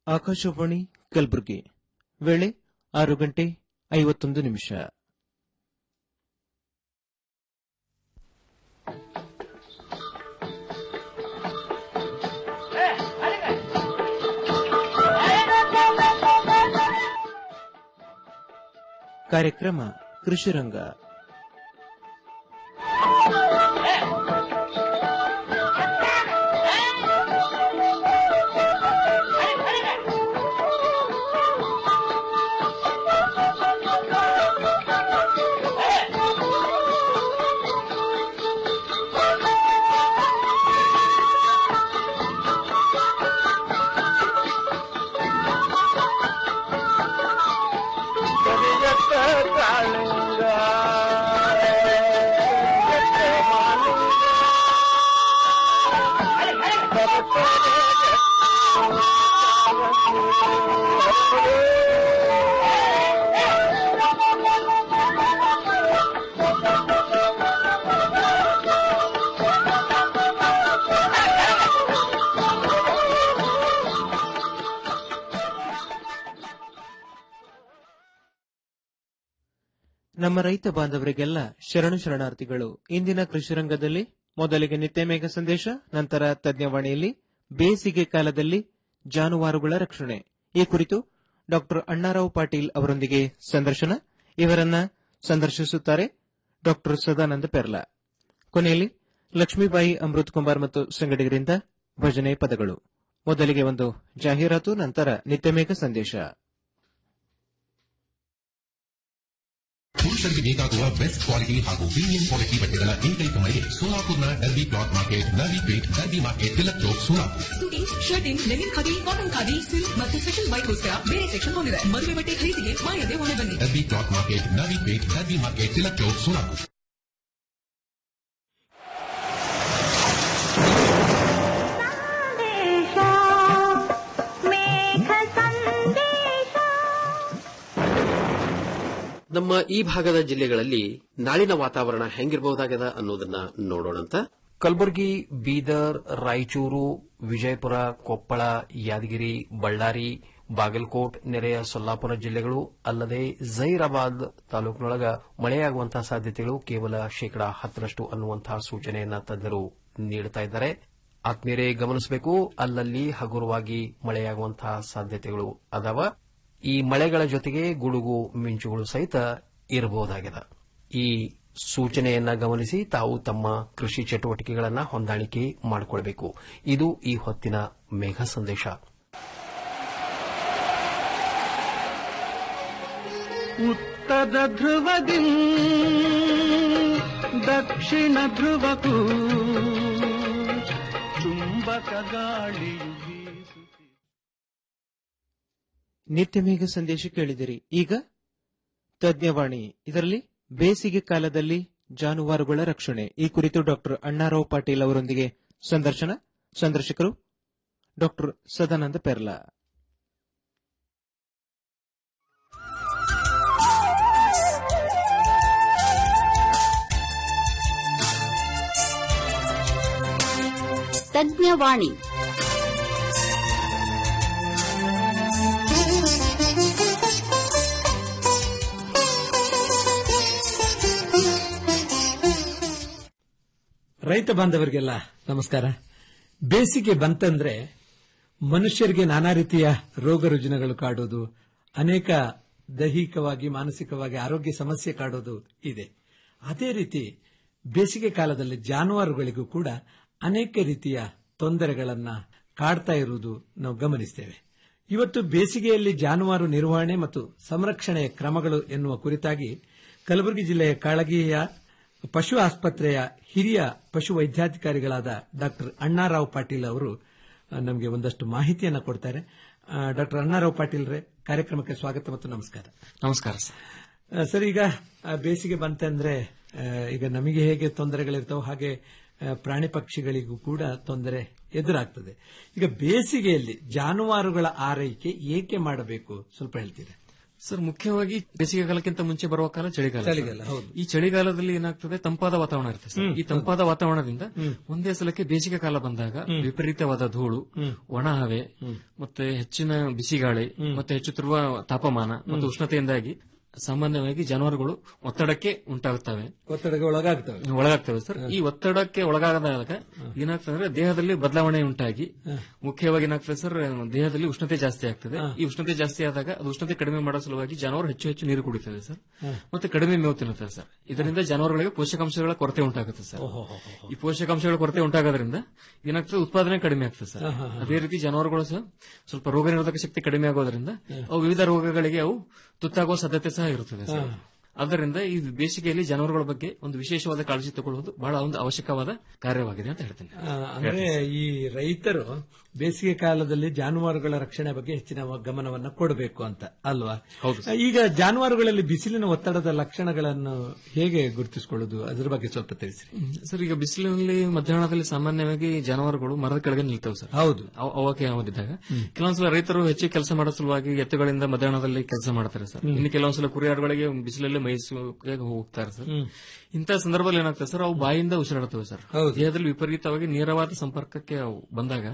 ಆಕಾಶವಾಣಿ ಕಲಬುರಗಿ ವೇಳೆ ಆರು ಗಂಟೆ ಐವತ್ತೊಂದು ನಿಮಿಷ ಕಾರ್ಯಕ್ರಮ ಕೃಷಿರಂಗ ಕರಿಯತ್ತ ಕಾಳಿಂಗ ಕರಿಯತ್ತ ಮಾಲಿಂಗ ನಮ್ಮ ರೈತ ಬಾಂಧವರಿಗೆಲ್ಲ ಶರಣು ಶರಣಾರ್ಥಿಗಳು ಇಂದಿನ ಕೃಷಿರಂಗದಲ್ಲಿ ಮೊದಲಿಗೆ ನಿತ್ಯ ಮೇಘ ಸಂದೇಶ ನಂತರ ತಜ್ಞವಾಣಿಯಲ್ಲಿ ಬೇಸಿಗೆ ಕಾಲದಲ್ಲಿ ಜಾನುವಾರುಗಳ ರಕ್ಷಣೆ ಈ ಕುರಿತು ಡಾಕ್ಟರ್ ಅಣ್ಣಾರಾವ್ ಪಾಟೀಲ್ ಅವರೊಂದಿಗೆ ಸಂದರ್ಶನ ಇವರನ್ನ ಸಂದರ್ಶಿಸುತ್ತಾರೆ ಡಾಕ್ಟರ್ ಸದಾನಂದ ಪೆರ್ಲಾ ಕೊನೆಯಲ್ಲಿ ಲಕ್ಷ್ಮೀಬಾಯಿ ಅಮೃತ್ ಕುಮಾರ್ ಮತ್ತು ಸಂಗಡಿಗರಿಂದ ಭಜನೆ ಪದಗಳು ಮೊದಲಿಗೆ ಒಂದು ಜಾಹೀರಾತು ನಂತರ ನಿತ್ಯಮೇಘ ಸಂದೇಶ ಪುರುಷರಿಗೆ ಬೇಕಾಗುವ ಬೆಸ್ಟ್ ಕ್ವಾಲಿಟಿ ಹಾಗೂ ಪ್ರೀಮಿಯಂ ಕ್ವಾಲಿಟಿ ಬಟ್ಟೆಗಳ ಏಕೈಕ ಮಳಿಗೆ ಸೋಲಾಪುರ್ನ Derby cloth market Navi Peth Derby market Tilak Chowk Solapur suitings shirting linen khadi cotton khadi silk ಮತ್ತು ಸೆಷನ್ ವೈಟ್ಗೋಸ್ಕರ ಬೇರೆ ಸೆಕ್ಷನ್ ಹೊಂದಿದೆ ಮದುವೆ ಬಟ್ಟೆ ಖರೀದಿಗೆ ಮಾಯದೆ ಹೊಣೆ ಬನ್ನಿ Derby cloth market Navi Peth Derby market Tilak Chowk Solapur ಸಂದೇಶ ಮೇಘ ಸಂದೇಶ ನಮ್ಮ ಈ ಭಾಗದ ಜಿಲ್ಲೆಗಳಲ್ಲಿ ನಾಳಿನ ವಾತಾವರಣ ಹೆಂಗಿರಬಹುದಾಗದ ಅನ್ನೋದನ್ನ ನೋಡೋಣಂತ ಕಲಬುರಗಿ ಬೀದರ್ ರಾಯಚೂರು ವಿಜಯಪುರ ಕೊಪ್ಪಳ ಯಾದಗಿರಿ ಬಳ್ಳಾರಿ ಬಾಗಲಕೋಟ್ ನೆರೆಯ ಸೊಲ್ಲಾಪುರ ಜಿಲ್ಲೆಗಳು ಅಲ್ಲದೆ ಜೈರಾಬಾದ್ ತಾಲೂಕಿನೊಳಗ ಮಳೆಯಾಗುವಂತಹ ಸಾಧ್ಯತೆಗಳು ಕೇವಲ ಶೇಕಡಾ ಹತ್ತರಷ್ಟು ಅನ್ನುವಂತಹ ಸೂಚನೆಯನ್ನ ತಜ್ಞರು ನೀಡುತ್ತಾ ಇದ್ದಾರೆ ಆತ್ಮೀಯರೇ ಗಮನಿಸಬೇಕು ಅಲ್ಲಲ್ಲಿ ಹಗುರವಾಗಿ ಮಳೆಯಾಗುವಂತಹ ಸಾಧ್ಯತೆಗಳು ಅದಾವ ಈ ಮಳೆಗಳ ಜೊತೆಗೆ ಗುಡುಗು ಮಿಂಚುಗಳು ಸಹಿತ ಇರಬಹುದಾಗಿದೆ ಈ ಸೂಚನೆಯನ್ನ ಗಮನಿಸಿ ತಾವು ತಮ್ಮ ಕೃಷಿ ಚಟುವಟಿಕೆಗಳನ್ನ ಹೊಂದಾಣಿಕೆ ಮಾಡಿಕೊಳ್ಬೇಕು ಇದು ಈ ಹೊತ್ತಿನ ಮೇಘ ಸಂದೇಶ ಉತ್ತರ ಧ್ರುವದಿ ದಕ್ಷಿಣ ಧ್ರುವಕ್ಕೂ ಚುಂಬಕ ಗಾಳಿಯು ಬೀಸುತ್ತಿದೆ ನಿತ್ಯಮೇಘ ಸಂದೇಶ ಕೇಳಿದಿರಿ ಈಗ ತಜ್ಞವಾಣಿ ಇದರಲ್ಲಿ ಬೇಸಿಗೆ ಕಾಲದಲ್ಲಿ ಜಾನುವಾರುಗಳ ರಕ್ಷಣೆ ಈ ಕುರಿತು ಡಾಕ್ಟರ್ ಅಣ್ಣಾರಾವ್ ಪಾಟೀಲ್ ಅವರೊಂದಿಗೆ ಸಂದರ್ಶನ ಸಂದರ್ಶಕರು ಡಾಕ್ಟರ್ ಸದಾನಂದ ಪೆರ್ಲಾ ತಜ್ಞವಾಣಿ ರೈತ ಬಾಂಧವರಿಗೆಲ್ಲ ನಮಸ್ಕಾರ ಬೇಸಿಗೆ ಬಂತಂದ್ರೆ ಮನುಷ್ಯರಿಗೆ ನಾನಾ ರೀತಿಯ ರೋಗ ರುಜಿನಗಳು ಕಾಡೋದು ಅನೇಕ ದೈಹಿಕವಾಗಿ ಮಾನಸಿಕವಾಗಿ ಆರೋಗ್ಯ ಸಮಸ್ಯೆ ಕಾಡೋದು ಇದೆ ಅದೇ ರೀತಿ ಬೇಸಿಗೆ ಕಾಲದಲ್ಲಿ ಜಾನುವಾರುಗಳಿಗೂ ಕೂಡ ಅನೇಕ ರೀತಿಯ ತೊಂದರೆಗಳನ್ನ ಕಾಡ್ತಾ ಇರುವುದು ನಾವು ಗಮನಿಸ್ತೇವೆ ಇವತ್ತು ಬೇಸಿಗೆಯಲ್ಲಿ ಜಾನುವಾರು ನಿರ್ವಹಣೆ ಮತ್ತು ಸಂರಕ್ಷಣೆಯ ಕ್ರಮಗಳು ಎನ್ನುವ ಕುರಿತಾಗಿ ಕಲಬುರಗಿ ಜಿಲ್ಲೆಯ ಕಾಳಗಿಯ ಪಶು ಆಸ್ಪತ್ರೆಯ ಹಿರಿಯ ಪಶು ವೈದ್ಯಾಧಿಕಾರಿಗಳಾದ ಡಾಕ್ಟರ್ ಅಣ್ಣಾರಾವ್ ಪಾಟೀಲ್ ಅವರು ಆ, ನಮಗೆ ಒಂದಷ್ಟು ಮಾಹಿತಿಯನ್ನು ಕೊಡ್ತಾರೆ ಡಾಕ್ಟರ್ ಅಣ್ಣಾರಾವ್ ಪಾಟೀಲ್ ರೇ ಕಾರ್ಯಕ್ರಮಕ್ಕೆ ಸ್ವಾಗತ ಮತ್ತು ನಮಸ್ಕಾರ ನಮಸ್ಕಾರ ಸರ್ ಆ, ಸರ್ ಈಗ ಆ, ಬೇಸಿಗೆ ಬಂತಂದ್ರೆ ಆ, ಈಗ ನಮಗೆ ಹೇಗೆ ತೊಂದರೆಗಳಿರ್ತಾವೋ ಹಾಗೆ ಆ, ಪ್ರಾಣಿ ಪಕ್ಷಿಗಳಿಗೂ ಕೂಡ ತೊಂದರೆ ಎದುರಾಗ್ತದೆ ಈಗ ಬೇಸಿಗೆಯಲ್ಲಿ ಜಾನುವಾರುಗಳ ಆರೈಕೆ ಏಕೆ ಮಾಡಬೇಕು ಸ್ವಲ್ಪ ಹೇಳ್ತೀರಾ ಸರ್ ಮುಖ್ಯವಾಗಿ ಬೇಸಿಗೆ ಕಾಲಕ್ಕಿಂತ ಮುಂಚೆ ಬರುವ ಕಾಲ ಚಳಿಗಾಲ ಸರ್. ಚಳಿಗಾಲ, ಹೌದು. ಈ ಚಳಿಗಾಲದಲ್ಲಿ ಏನಾಗ್ತದೆ ತಂಪಾದ ವಾತಾವರಣ ಇರುತ್ತೆ ಸರ್ ಈ ತಂಪಾದ ವಾತಾವರಣದಿಂದ ಒಂದೇ ಸಲಕ್ಕೆ ಬೇಸಿಗೆ ಕಾಲ ಬಂದಾಗ ವಿಪರೀತವಾದ ಧೂಳು ಒಣ ಹವೆ ಮತ್ತೆ ಹೆಚ್ಚಿನ ಬಿಸಿಗಾಳಿ ಮತ್ತೆ ಹೆಚ್ಚುತ್ತಿರುವ ತಾಪಮಾನ ಮತ್ತು ಉಷ್ಣತೆಯಿಂದಾಗಿ ಸಾಮಾನ್ಯವಾಗಿ ಜಾನುವಾರುಗಳು ಒತ್ತಡಕ್ಕೆ ಉಂಟಾಗುತ್ತವೆ ಒತ್ತಡಕ್ಕೆ ಒಳಗಾಗ್ತವೆ ಒಳಗಾಗ್ತವೆ ಸರ್ ಈ ಒತ್ತಡಕ್ಕೆ ಒಳಗಾದಾಗ ಏನಾಗ್ತದೆ ಅಂದ್ರೆ ದೇಹದಲ್ಲಿ ಬದಲಾವಣೆ ಉಂಟಾಗಿ ಮುಖ್ಯವಾಗಿ ಏನಾಗ್ತದೆ ಸರ್ ದೇಹದಲ್ಲಿ ಉಷ್ಣತೆ ಜಾಸ್ತಿ ಆಗ್ತದೆ ಈ ಉಷ್ಣತೆ ಜಾಸ್ತಿ ಆದಾಗ ಅದು ಉಷ್ಣತೆ ಕಡಿಮೆ ಮಾಡೋ ಸಲುವಾಗಿ ಜಾನುವಾರು ಹೆಚ್ಚು ಹೆಚ್ಚು ನೀರು ಕುಡಿತದೆ ಸರ್ ಮತ್ತೆ ಕಡಿಮೆ ಮೇವು ತಿನ್ನುತ್ತದೆ ಸರ್ ಇದರಿಂದ ಜಾನುವಾರುಗಳಿಗೆ ಪೋಷಕಾಂಶಗಳ ಕೊರತೆ ಉಂಟಾಗುತ್ತೆ ಸರ್ ಈ ಪೋಷಕಾಂಶಗಳ ಕೊರತೆ ಉಂಟಾಗೋದ್ರಿಂದ ಏನಾಗ್ತದೆ ಉತ್ಪಾದನೆ ಕಡಿಮೆ ಆಗ್ತದೆ ಸರ್ ಅದೇ ರೀತಿ ಜಾನುವಾರುಗಳು ಸಹ ಸ್ವಲ್ಪ ರೋಗ ನಿರೋಧಕ ಶಕ್ತಿ ಕಡಿಮೆ ಆಗೋದ್ರಿಂದ ಅವು ವಿವಿಧ ರೋಗಗಳಿಗೆ ಅವು ತುತ್ತಾಗುವ ಸಾಧ್ಯತೆ ಸಹ ಇರುತ್ತದೆ ಸರ್ ಆದ್ದರಿಂದ ಈ ಬೇಸಿಗೆಯಲ್ಲಿ ಜಾನುವಾರುಗಳ ಬಗ್ಗೆ ಒಂದು ವಿಶೇಷವಾದ ಕಾಳಜಿ ತಗೊಳ್ಳುವುದು ಬಹಳ ಒಂದು ಅವಶ್ಯಕವಾದ ಕಾರ್ಯವಾಗಿದೆ ಅಂತ ಹೇಳ್ತೇನೆ ಆ, ಅಂದ್ರೆ ಈ ರೈತರು ಬೇಸಿಗೆ ಕಾಲದಲ್ಲಿ ಜಾನುವಾರುಗಳ ರಕ್ಷಣೆ ಬಗ್ಗೆ ಹೆಚ್ಚಿನ ಗಮನವನ್ನ ಕೊಡಬೇಕು ಅಂತ ಅಲ್ವಾ ಹೌದು ಈಗ ಜಾನುವಾರುಗಳಲ್ಲಿ ಬಿಸಿಲಿನ ಒತ್ತಡದ ಲಕ್ಷಣಗಳನ್ನು ಹೇಗೆ ಗುರುತಿಸಿಕೊಳ್ಳುವುದು ಅದ್ರ ಬಗ್ಗೆ ಸ್ವಲ್ಪ ತಿಳಿಸಿ ಸರ್ ಈಗ ಬಿಸಿಲಿನಲ್ಲಿ ಮಧ್ಯಾಹ್ನದಲ್ಲಿ ಸಾಮಾನ್ಯವಾಗಿ ಜಾನುವಾರುಗಳು ಮರದ ಕೆಳಗೆ ನಿಲ್ತವೆ ಸರ್ ಹೌದು ಅವ- ಅವಕ್ಕೆ ಅವಧಿದ್ದಾಗ ಕೆಲವೊಂದ್ಸಲ ರೈತರು ಹೆಚ್ಚು ಕೆಲಸ ಮಾಡೋ ಸಲುವಾಗಿ ಎತ್ತುಗಳಿಂದ ಮಧ್ಯಾಹ್ನದಲ್ಲಿ ಕೆಲಸ ಮಾಡ್ತಾರೆ ಸರ್ ಇನ್ನು ಕೆಲವೊಂದ್ಸಲ ಕುರಿಯಾಡುಗಳಿಗೆ ಬಿಸಿಲಲ್ಲಿ ಮೈಸೂರಿಗೆ ಹೋಗ್ತಾರೆ ಸರ್ ಇಂತಹ ಸಂದರ್ಭದಲ್ಲಿ ಏನಾಗ್ತದೆ ಸರ್ ಅವು ಬಾಯಿಂದ ಉಸಿರಾಡ್ತವೆ ಸರ್ ದೇಹದಲ್ಲಿ ವಿಪರೀತವಾಗಿ ನೇರವಾದ ಸಂಪರ್ಕಕ್ಕೆ ಅವು ಬಂದಾಗ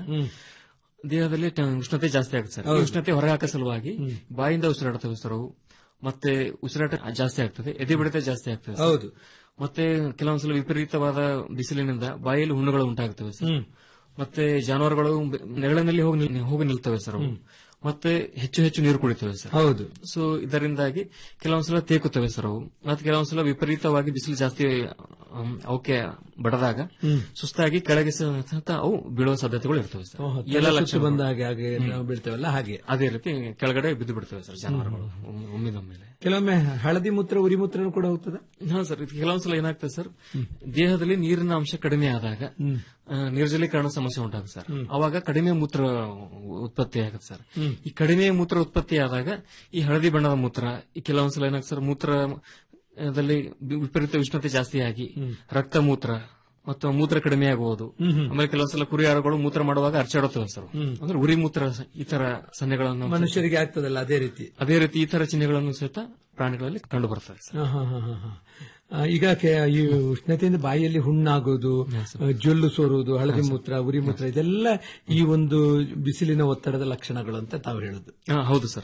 ದೇಹದಲ್ಲಿ ಟ- ಉಷ್ಣತೆ ಜಾಸ್ತಿ ಆಗುತ್ತೆ ಸರ್ ಈ ಉಷ್ಣತೆ ಹೊರಗೆ ಹಾಕೋ ಸಲುವಾಗಿ ಬಾಯಿಂದ ಉಸಿರಾಡ್ತವೆ ಸರ್ ಅವು ಮತ್ತೆ ಉಸಿರಾಟ ಜಾಸ್ತಿ ಆಗ್ತದೆ ಎದೆ ಬಡಿತ ಜಾಸ್ತಿ ಆಗ್ತದೆ ಸರ್. ಹೌದು. ಮತ್ತೆ ಕೆಲವೊಂದ್ಸಲ ವಿಪರೀತವಾದ ಬಿಸಿಲಿನಿಂದ ಬಾಯಲ್ಲಿ ಹುಣ್ಣುಗಳು ಉಂಟಾಗುತ್ತವೆ ಸರ್ ಮತ್ತೆ ಜಾನುವಾರುಗಳು ಬೆ- ನೆರಳಿನಲ್ಲಿ ಹೋಗಿ ನಿಲ್- ಹೋಗಿ ನಿಲ್ತವೆ ಸರ್ ಅವು ಮತ್ತೆ ಹೆಚ್ಚು ಹೆಚ್ಚು ನೀರು ಕುಡಿತವೆ ಸರ್ ಹೌದು ಸೊ ಇದರಿಂದಾಗಿ ಕೆಲವೊಂದ್ಸಲ ತೇಕುತ್ತವೆ ಸರ್ ಅವು ಮತ್ತೆ ಕೆಲವೊಂದ್ಸಲ ವಿಪರೀತವಾಗಿ ಬಿಸಿಲು ಜಾಸ್ತಿ ಅಮ್, ಅವಕ್ಕೆ ಬಡದಾಗ ಸುಸ್ತಾಗಿ ಕೆಳಗೆ ಸಹಿತ ಅವು ಬೀಳುವ ಸಾಧ್ಯತೆಗಳು ಇರ್ತವೆ ಸರ್ ಈ ಎಲ್ಲ ಸುತ್ತು ಲಕ್ಷಣ ಬಂದ ಹಾಗೆ ಹಾಗೆ ನಾವು ಬೀಳ್ತೇವಲ್ಲ ಹಾಗೆ ಅದೇ ರೀತಿ ಕೆಳಗಡೆ ಬಿದ್ದು ಬಿಡ್ತವೆ ಸರ್ ಜಾನುವಾರುಗಳು ಒಮ್ಮೆ- ಒಮ್ಮಿಂದೊಮ್ಮೆಲೆ ಕೆಲವೊಮ್ಮೆ ಹಳದಿ ಮೂತ್ರ ಉರಿ ಮೂತ್ರನೂ ಕೂಡ ಹೋಗ್ತದೆ ಹಾ ಸರ್ ಇದು ಕೆಲವೊಂದ್ಸಲ ಏನಾಗ್ತದೆ ಸರ್ ದೇಹದಲ್ಲಿ ನೀರಿನ ಅಂಶ ಕಡಿಮೆ ಆದಾಗ ಆ, ನಿರ್ಜಲೀಕರಣ ಸಮಸ್ಯೆ ಉಂಟಾಗುತ್ತೆ ಸರ್ ಅವಾಗ ಕಡಿಮೆ ಮೂತ್ರ ಉತ್ಪತ್ತಿ ಆಗುತ್ತೆ ಸರ್ ಈ ಕಡಿಮೆ ಮೂತ್ರ ಉತ್ಪತ್ತಿ ಆದಾಗ ಈ ಹಳದಿ ಬಣ್ಣದ ಮೂತ್ರ ಈ ಕೆಲವೊಂದ್ಸಲ ಏನಾಗುತ್ತೆ ಸರ್ ಮೂತ್ರ ದಲ್ಲಿ ವಿಪರೀತ ಉಷ್ಣತೆ ಜಾಸ್ತಿ ಆಗಿ ರಕ್ತ ಮೂತ್ರ ಮತ್ತು ಮೂತ್ರ ಕಡಿಮೆ ಆಗುವುದು ಆಮೇಲೆ ಕೆಲವೊಂದ್ಸಲ ಕುರಿಯಾರುಗಳು ಮೂತ್ರ ಮಾಡುವಾಗ ಅರ್ಚಾಡುತ್ತವೆ ಸರ್ ಅಂದ್ರೆ ಉರಿ ಮೂತ್ರ ಈ ತರ ಸನ್ನೆಗಳನ್ನು ಮನುಷ್ಯರಿಗೆ ಆಗ್ತದಲ್ಲ ಅದೇ ರೀತಿ ಅದೇ ರೀತಿ ಈ ತರ ಚಿಹ್ನೆಗಳನ್ನು ಸಹಿತ ಪ್ರಾಣಿಗಳಲ್ಲಿ ಕಂಡು ಬರ್ತದೆ ಸರ್ ಹಾ, ಹಾ, ಹಾ, ಹಾ, ಹಾ. ಆ, ಈಗ ಕೆ- ಈ ಉಷ್ಣತೆಯಿಂದ ಬಾಯಿಯಲ್ಲಿ ಹುಣ್ಣಾಗೋದು ಆ, ಜೊಲ್ಲು ಸೋರುವುದು ಹಳದಿ ಮೂತ್ರ ಉರಿ ಮೂತ್ರ ಇದೆಲ್ಲ ಈ ಒಂದು ಬಿಸಿಲಿನ ಒತ್ತಡದ ಲಕ್ಷಣಗಳು ಅಂತ ತಾವು ಹೇಳುದು ಹಾ, ಹೌದು ಸರ್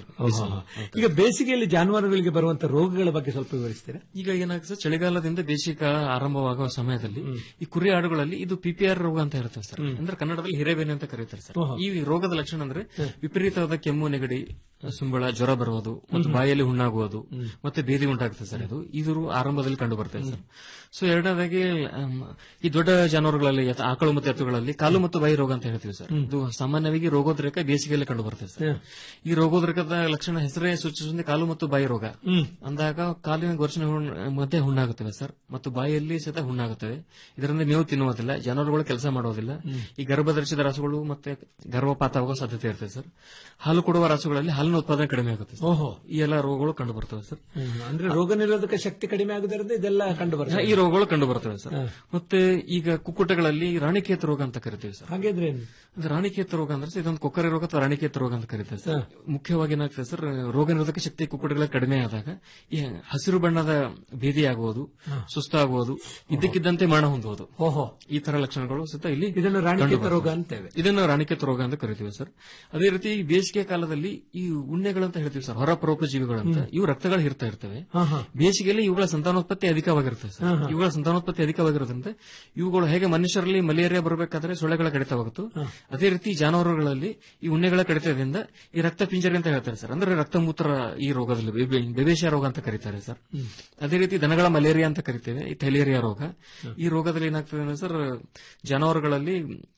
ಈಗ ಬೇಸಿಗೆಯಲ್ಲಿ ಜಾನುವಾರುಗಳಿಗೆ ಬರುವಂತಹ ರೋಗಗಳ ಬಗ್ಗೆ ಸ್ವಲ್ಪ ವಿವರಿಸ್ತೀರಾ ಈಗ ಏನಾಗ್ತದೆ ಚಳಿಗಾಲದಿಂದ ಬೇಸಿಗೆ ಕಾಲ ಆರಂಭವಾಗುವ ಸಮಯದಲ್ಲಿ ಈ ಕುರಿ ಆಡುಗಳಲ್ಲಿ ಇದು ಪಿಪಿಆರ್ ರೋಗ ಅಂತ ಇರುತ್ತೆ ಸರ್ ಅಂದ್ರೆ ಕನ್ನಡದಲ್ಲಿ ಹಿರೇಬೇನೆ ಅಂತ ಕರೀತಾರೆ ಸರ್ ಈ ರೋಗದ ಲಕ್ಷಣ ಅಂದ್ರೆ ವಿಪರೀತವಾದ ಕೆಮ್ಮು ನೆಗಡಿ ಸುಂಬಳ ಜ್ವರ ಬರುವುದು ಮತ್ತು ಬಾಯಲ್ಲಿ ಹುಣ್ಣಾಗುವುದು ಮತ್ತೆ ಬೇದಿ ಉಂಟಾಗ್ತದೆ ಸರ್ ಇದು ಇದು ಆರಂಭದಲ್ಲಿ ಕಂಡು ಬರ್ತದೆ ಸರ್ ಸೊ ಎರಡನೇದಾಗಿ ಆಮ್, ಈ ದೊಡ್ಡ ಜಾನುವಾರುಗಳಲ್ಲಿ ಎತ್ತ- ಆಕಳು ಮತ್ತು ಎತ್ತುಗಳಲ್ಲಿ ಕಾಲು ಮತ್ತು ಬಾಯಿ ರೋಗ ಅಂತ ಹೇಳ್ತೀವಿ ಸರ್ ಇದು ಸಾಮಾನ್ಯವಾಗಿ ರೋಗೋದ್ರೇಕ ಬೇಸಿಗೆಯಲ್ಲಿ ಕಂಡು ಬರ್ತದೆ ಸರ್ ಈ ರೋಗೋದ್ರೇಕದ ಲಕ್ಷಣ ಹೆಸರೇ ಸೂಚಿಸುವಂತೆ ಕಾಲು ಮತ್ತು ಬಾಯಿ ರೋಗ ಅಂದಾಗ ಕಾಲಿನ ಘರ್ಷಣೆ ಹುಣ್ಣ್- ಮಧ್ಯೆ ಹುಣ್ಣಾಗುತ್ತವೆ ಸರ್ ಮತ್ತು ಬಾಯಿಯಲ್ಲಿ ಸಹಿತ ಹುಣ್ಣಾಗುತ್ತವೆ ಇದರಿಂದ ಮೇವು ತಿನ್ನುವುದಿಲ್ಲ ಜಾನುವಾರುಗಳು ಕೆಲಸ ಮಾಡೋದಿಲ್ಲ ಈ ಗರ್ಭಧರಿಸಿದ ರಾಸುಗಳು ಮತ್ತೆ ಗರ್ಭಪಾತವಾಗುವ ಸಾಧ್ಯತೆ ಇರ್ತದೆ ಸರ್ ಹಾಲು ಕೊಡುವ ರಾಸುಗಳಲ್ಲಿ ಹಾಲಿನ ಉತ್ಪಾದನೆ ಕಡಿಮೆ ಆಗುತ್ತೆ ಸರ್. ಓಹೋ ಈ ಎಲ್ಲ ರೋಗಗಳು ಕಂಡು ಬರ್ತವೆ ಸರ್ ಹ್ಮ್. ಅಂದ್ರೆ ರೋಗ ನಿರೋಧಕ ಶಕ್ತಿ ಕಡಿಮೆ ಆಗುವುದರಿಂದ ಇದೆಲ್ಲ ಕಂಡು ಬರ್ತದೆ ಈ ರೋಗಗಳು ಕಂಡು ಬರ್ತವೆ ಸರ್ ಮತ್ತೆ ಈಗ ಕುಕ್ಕುಟಗಳಲ್ಲಿ ರಾಣಿಕೇತ ರೋಗ ಅಂತ ಕರಿತೀವಿ ಸರ್ ಹಾಗಿದ್ರೆ ಏನು? ಅದು ರಾಣಿಕೇತ ರೋಗ ಅಂದ್ರೆ ಸರ್ ಇದೊಂದು ಕೊಕ್ಕರೆ ರೋಗ ಅಥವಾ ರಾಣಿಕೇತ ರೋಗ ಅಂತ ಕರೀತಾರೆ ಸರ್ ಮುಖ್ಯವಾಗಿ ಏನಾಗ್ತದೆ ಸರ್ ರೋಗ ನಿರೋಧಕ ಶಕ್ತಿ ಕುಕ್ಕುಟಗಳ ಕಡಿಮೆ ಆದಾಗ ಈ ಹಸಿರು ಬಣ್ಣದ ಭೇದಿ ಆಗುವುದು ಸುಸ್ತಾಗುವುದು ಇದ್ದಕ್ಕಿದ್ದಂತೆ ಮರಣ ಹೊಂದುವುದು ಓಹೋ ಈ ತರ ಲಕ್ಷಣಗಳು ಸಹಿತ ಇಲ್ಲಿ ಇದನ್ನು ಕಂಡು ರಾಣಿಕೇತ ಬರ್ತವೆ. ರೋಗ ಅಂತೇವೆ ಇದನ್ನು ರಾಣಿಕೇತ ರೋಗ ಅಂತ ಕರಿತೀವಿ ಸರ್ ಅದೇ ರೀತಿ ಈ ಬೇಸಿಗೆ ಕಾಲದಲ್ಲಿ ಈ ಉಣ್ಣೆಗಳಂತ ಹೇಳ್ತೀವಿ ಸರ್ ಹೊರ ಪರೋಪಜೀವಿಗಳಂತ ಇವು ರಕ್ತಗಳು ಹಿರ್ತಾ ಇರ್ತವೆ ಬೇಸಿಗೆಯಲ್ಲಿ ಇವುಗಳ ಸಂತಾನೋತ್ಪತ್ತಿ ಅಧಿಕವಾಗಿರುತ್ತೆ ಸರ್ ಇವುಗಳ ಸಂತಾನೋತ್ಪತ್ತಿ ಅಧಿಕವಾಗಿರೋದ್ರಿಂದ ಇವುಗಳು ಹೇಗೆ ಮನುಷ್ಯರಲ್ಲಿ ಮಲೇರಿಯಾ ಬರಬೇಕಾದ್ರೆ ಸೊಳ್ಳೆಗಳ ಕಡಿತವಾಗುತ್ತೋ ಅದೇ ರೀತಿ ಜಾನುವಾರುಗಳಲ್ಲಿ ಈ ಉಣ್ಣೆಗಳ ಕಡಿತದಿಂದ ಈ ರಕ್ತ ಪಿಂಜರಿ ಅಂತ ಹೇಳ್ತಾರೆ ಸರ್ ಅಂದ್ರೆ ರಕ್ತಮೂತ್ರ ಈ ರೋಗದಲ್ಲಿ ಬೆಬೆ- ಬೆಬೇಶಿಯಾ ರೋಗ ಅಂತ ಕರೀತಾರೆ ಸರ್ ಅದೇ ರೀತಿ ದನಗಳ ಮಲೇರಿಯಾ ಅಂತ ಕರಿತೇವೆ ಈ ಥೈಲೇರಿಯಾ ರೋಗ ಈ ರೋಗದಲ್ಲಿ ಏನಾಗ್ತದೆ ಅಂದ್ರೆ ಸರ್ ಜಾನುವಾರುಗಳಲ್ಲಿ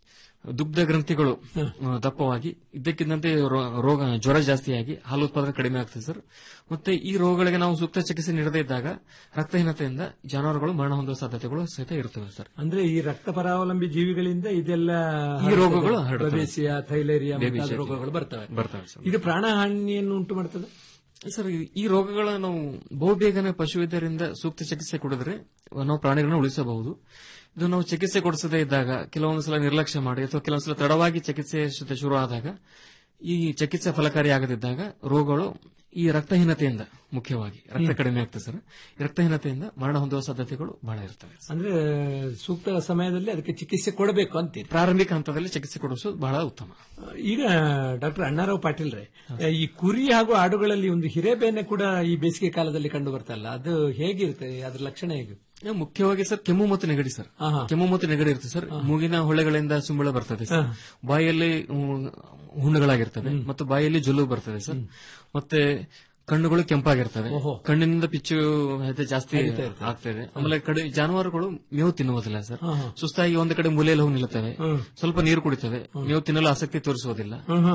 ದುಗ್ಧ ಗ್ರಂಥಿಗಳು ಆ, ದಪ್ಪವಾಗಿ ಇದ್ದಕ್ಕಿದ್ದಂತೆ ರೋ- ರೋಗ ಜ್ವರ ಜಾಸ್ತಿಯಾಗಿ ಹಾಲು ಉತ್ಪಾದನೆ ಕಡಿಮೆ ಆಗ್ತದೆ ಸರ್ ಮತ್ತೆ ಈ ರೋಗಗಳಿಗೆ ನಾವು ಸೂಕ್ತ ಚಿಕಿತ್ಸೆ ನೀಡದೇ ಇದ್ದಾಗ ರಕ್ತಹೀನತೆಯಿಂದ ಜಾನುವಾರುಗಳು ಮರಣ ಹೊಂದುವ ಸಾಧ್ಯತೆಗಳು ಸಹಿತ ಇರುತ್ತವೆ ಸರ್ ಅಂದ್ರೆ ಈ ರಕ್ತ ಪರಾವಲಂಬಿ ಜೀವಿಗಳಿಂದ ಇದೆಲ್ಲ ಈ ರೋಗಗಳು ಹರಡುತ್ತವೆ. ಪ್ರವೇಶಿಯ ಥೈಲೇರಿಯಾ ಮುಂತಾದ ಬೇಬಿಸಿಯಾ ರೋಗಗಳು ಬರ್ತವೆ ಬರ್ತವೆ ಸರ್ ಇದು ಪ್ರಾಣಹಾನಿಯನ್ನು ಉಂಟು ಮಾಡ್ತದೆ ಸರ್ ಈ- ಈ ರೋಗಗಳ ನಾವು ಬಹುಬೇಗನೆ ಪಶುವೈದ್ಯರಿಂದ ಸೂಕ್ತ ಚಿಕಿತ್ಸೆ ಕೊಡಿದ್ರೆ ನಾವು ಪ್ರಾಣಿಗಳನ್ನ ಉಳಿಸಬಹುದು ಇದು ನಾವು ಚಿಕಿತ್ಸೆ ಕೊಡಿಸದೇ ಇದ್ದಾಗ ಕೆಲವೊಂದು ಸಲ ನಿರ್ಲಕ್ಷ್ಯ ಮಾಡಿ ಅಥವಾ ಕೆಲವೊಂದು ಸಲ ತಡವಾಗಿ ಚಿಕಿತ್ಸೆ ಶುರು- ಶುರು ಆದಾಗ ಈ ಚಿಕಿತ್ಸೆ ಫಲಕಾರಿ ಆಗದಿದ್ದಾಗ ರೋಗಗಳು ಈ ರಕ್ತಹೀನತೆಯಿಂದ ಮುಖ್ಯವಾಗಿ ರಕ್ತ ಕಡಿಮೆ ಆಗ್ತದೆ ಸರ್ ಈ ರಕ್ತಹೀನತೆಯಿಂದ ಮರಣ ಹೊಂದುವ ಸಾಧ್ಯತೆಗಳು ಬಹಳ ಇರ್ತವೆ ಅಂದ್ರೆ ಸೂಕ್ತ ಸಮಯದಲ್ಲಿ ಅದಕ್ಕೆ ಚಿಕಿತ್ಸೆ ಕೊಡಬೇಕು ಅಂತೀರಿ ಪ್ರಾರಂಭಿಕ ಹಂತದಲ್ಲಿ ಚಿಕಿತ್ಸೆ ಕೊಡಿಸೋದು ಬಹಳ ಉತ್ತಮ ಈಗ ಡಾಕ್ಟರ್ ಅಣ್ಣಾರಾವ್ ಪಾಟೀಲ್ ರೇ ಈ ಕುರಿ ಹಾಗೂ ಆಡುಗಳಲ್ಲಿ ಒಂದು ಹಿರೇಬೇನೆ ಕೂಡ ಈ ಬೇಸಿಗೆ ಕಾಲದಲ್ಲಿ ಕಂಡು ಬರ್ತಲ್ಲ ಅದು ಹೇಗಿರುತ್ತೆ ಅದ್ರ ಲಕ್ಷಣ ಹೇಗೆ ಆ, ಮುಖ್ಯವಾಗಿ ಸರ್ ಕೆಮ್ಮು ಮತ್ತು ನೆಗಡಿ ಸರ್ ಆಹಾ. ಕೆಮ್ಮು ಮತ್ತು ನೆಗಡಿ ಇರ್ತದೆ ಸರ್ ಮೂಗಿನ ಹೊಳೆಗಳಿಂದ ಸುಂಬಳ ಬರ್ತದೆ ಸರ್ ಬಾಯಲ್ಲಿ ಹ್ಮ್, ಹುಣ್ಣುಗಳಾಗಿರ್ತವೆ ಮತ್ತು ಬಾಯಲ್ಲಿ ಜೊಲ್ಲು ಬರ್ತದೆ ಸರ್ ಮತ್ತೆ ಕಣ್ಣುಗಳು ಕೆಂಪಾಗಿರ್ತವೆ ಕಣ್ಣಿನಿಂದ ಪಿಚ್ಚು ಹೆದೆ ಜಾಸ್ತಿ ಆಗ್ತದೆ ಆಮೇಲೆ ಕಡೆ ಜಾನುವಾರುಗಳು ಮೇವು ತಿನ್ನುವುದಿಲ್ಲ ಸರ್ ಸುಸ್ತಾಗಿ ಒಂದು ಕಡೆ ಮೂಲೆಯಲ್ಲಿ ಹೋಗಿ ನಿಲ್ಲುತ್ತವೆ ಸ್ವಲ್ಪ ನೀರು ಕುಡಿತವೆ ಮೇವು ತಿನ್ನಲು ಆಸಕ್ತಿ ತೋರಿಸುವುದಿಲ್ಲ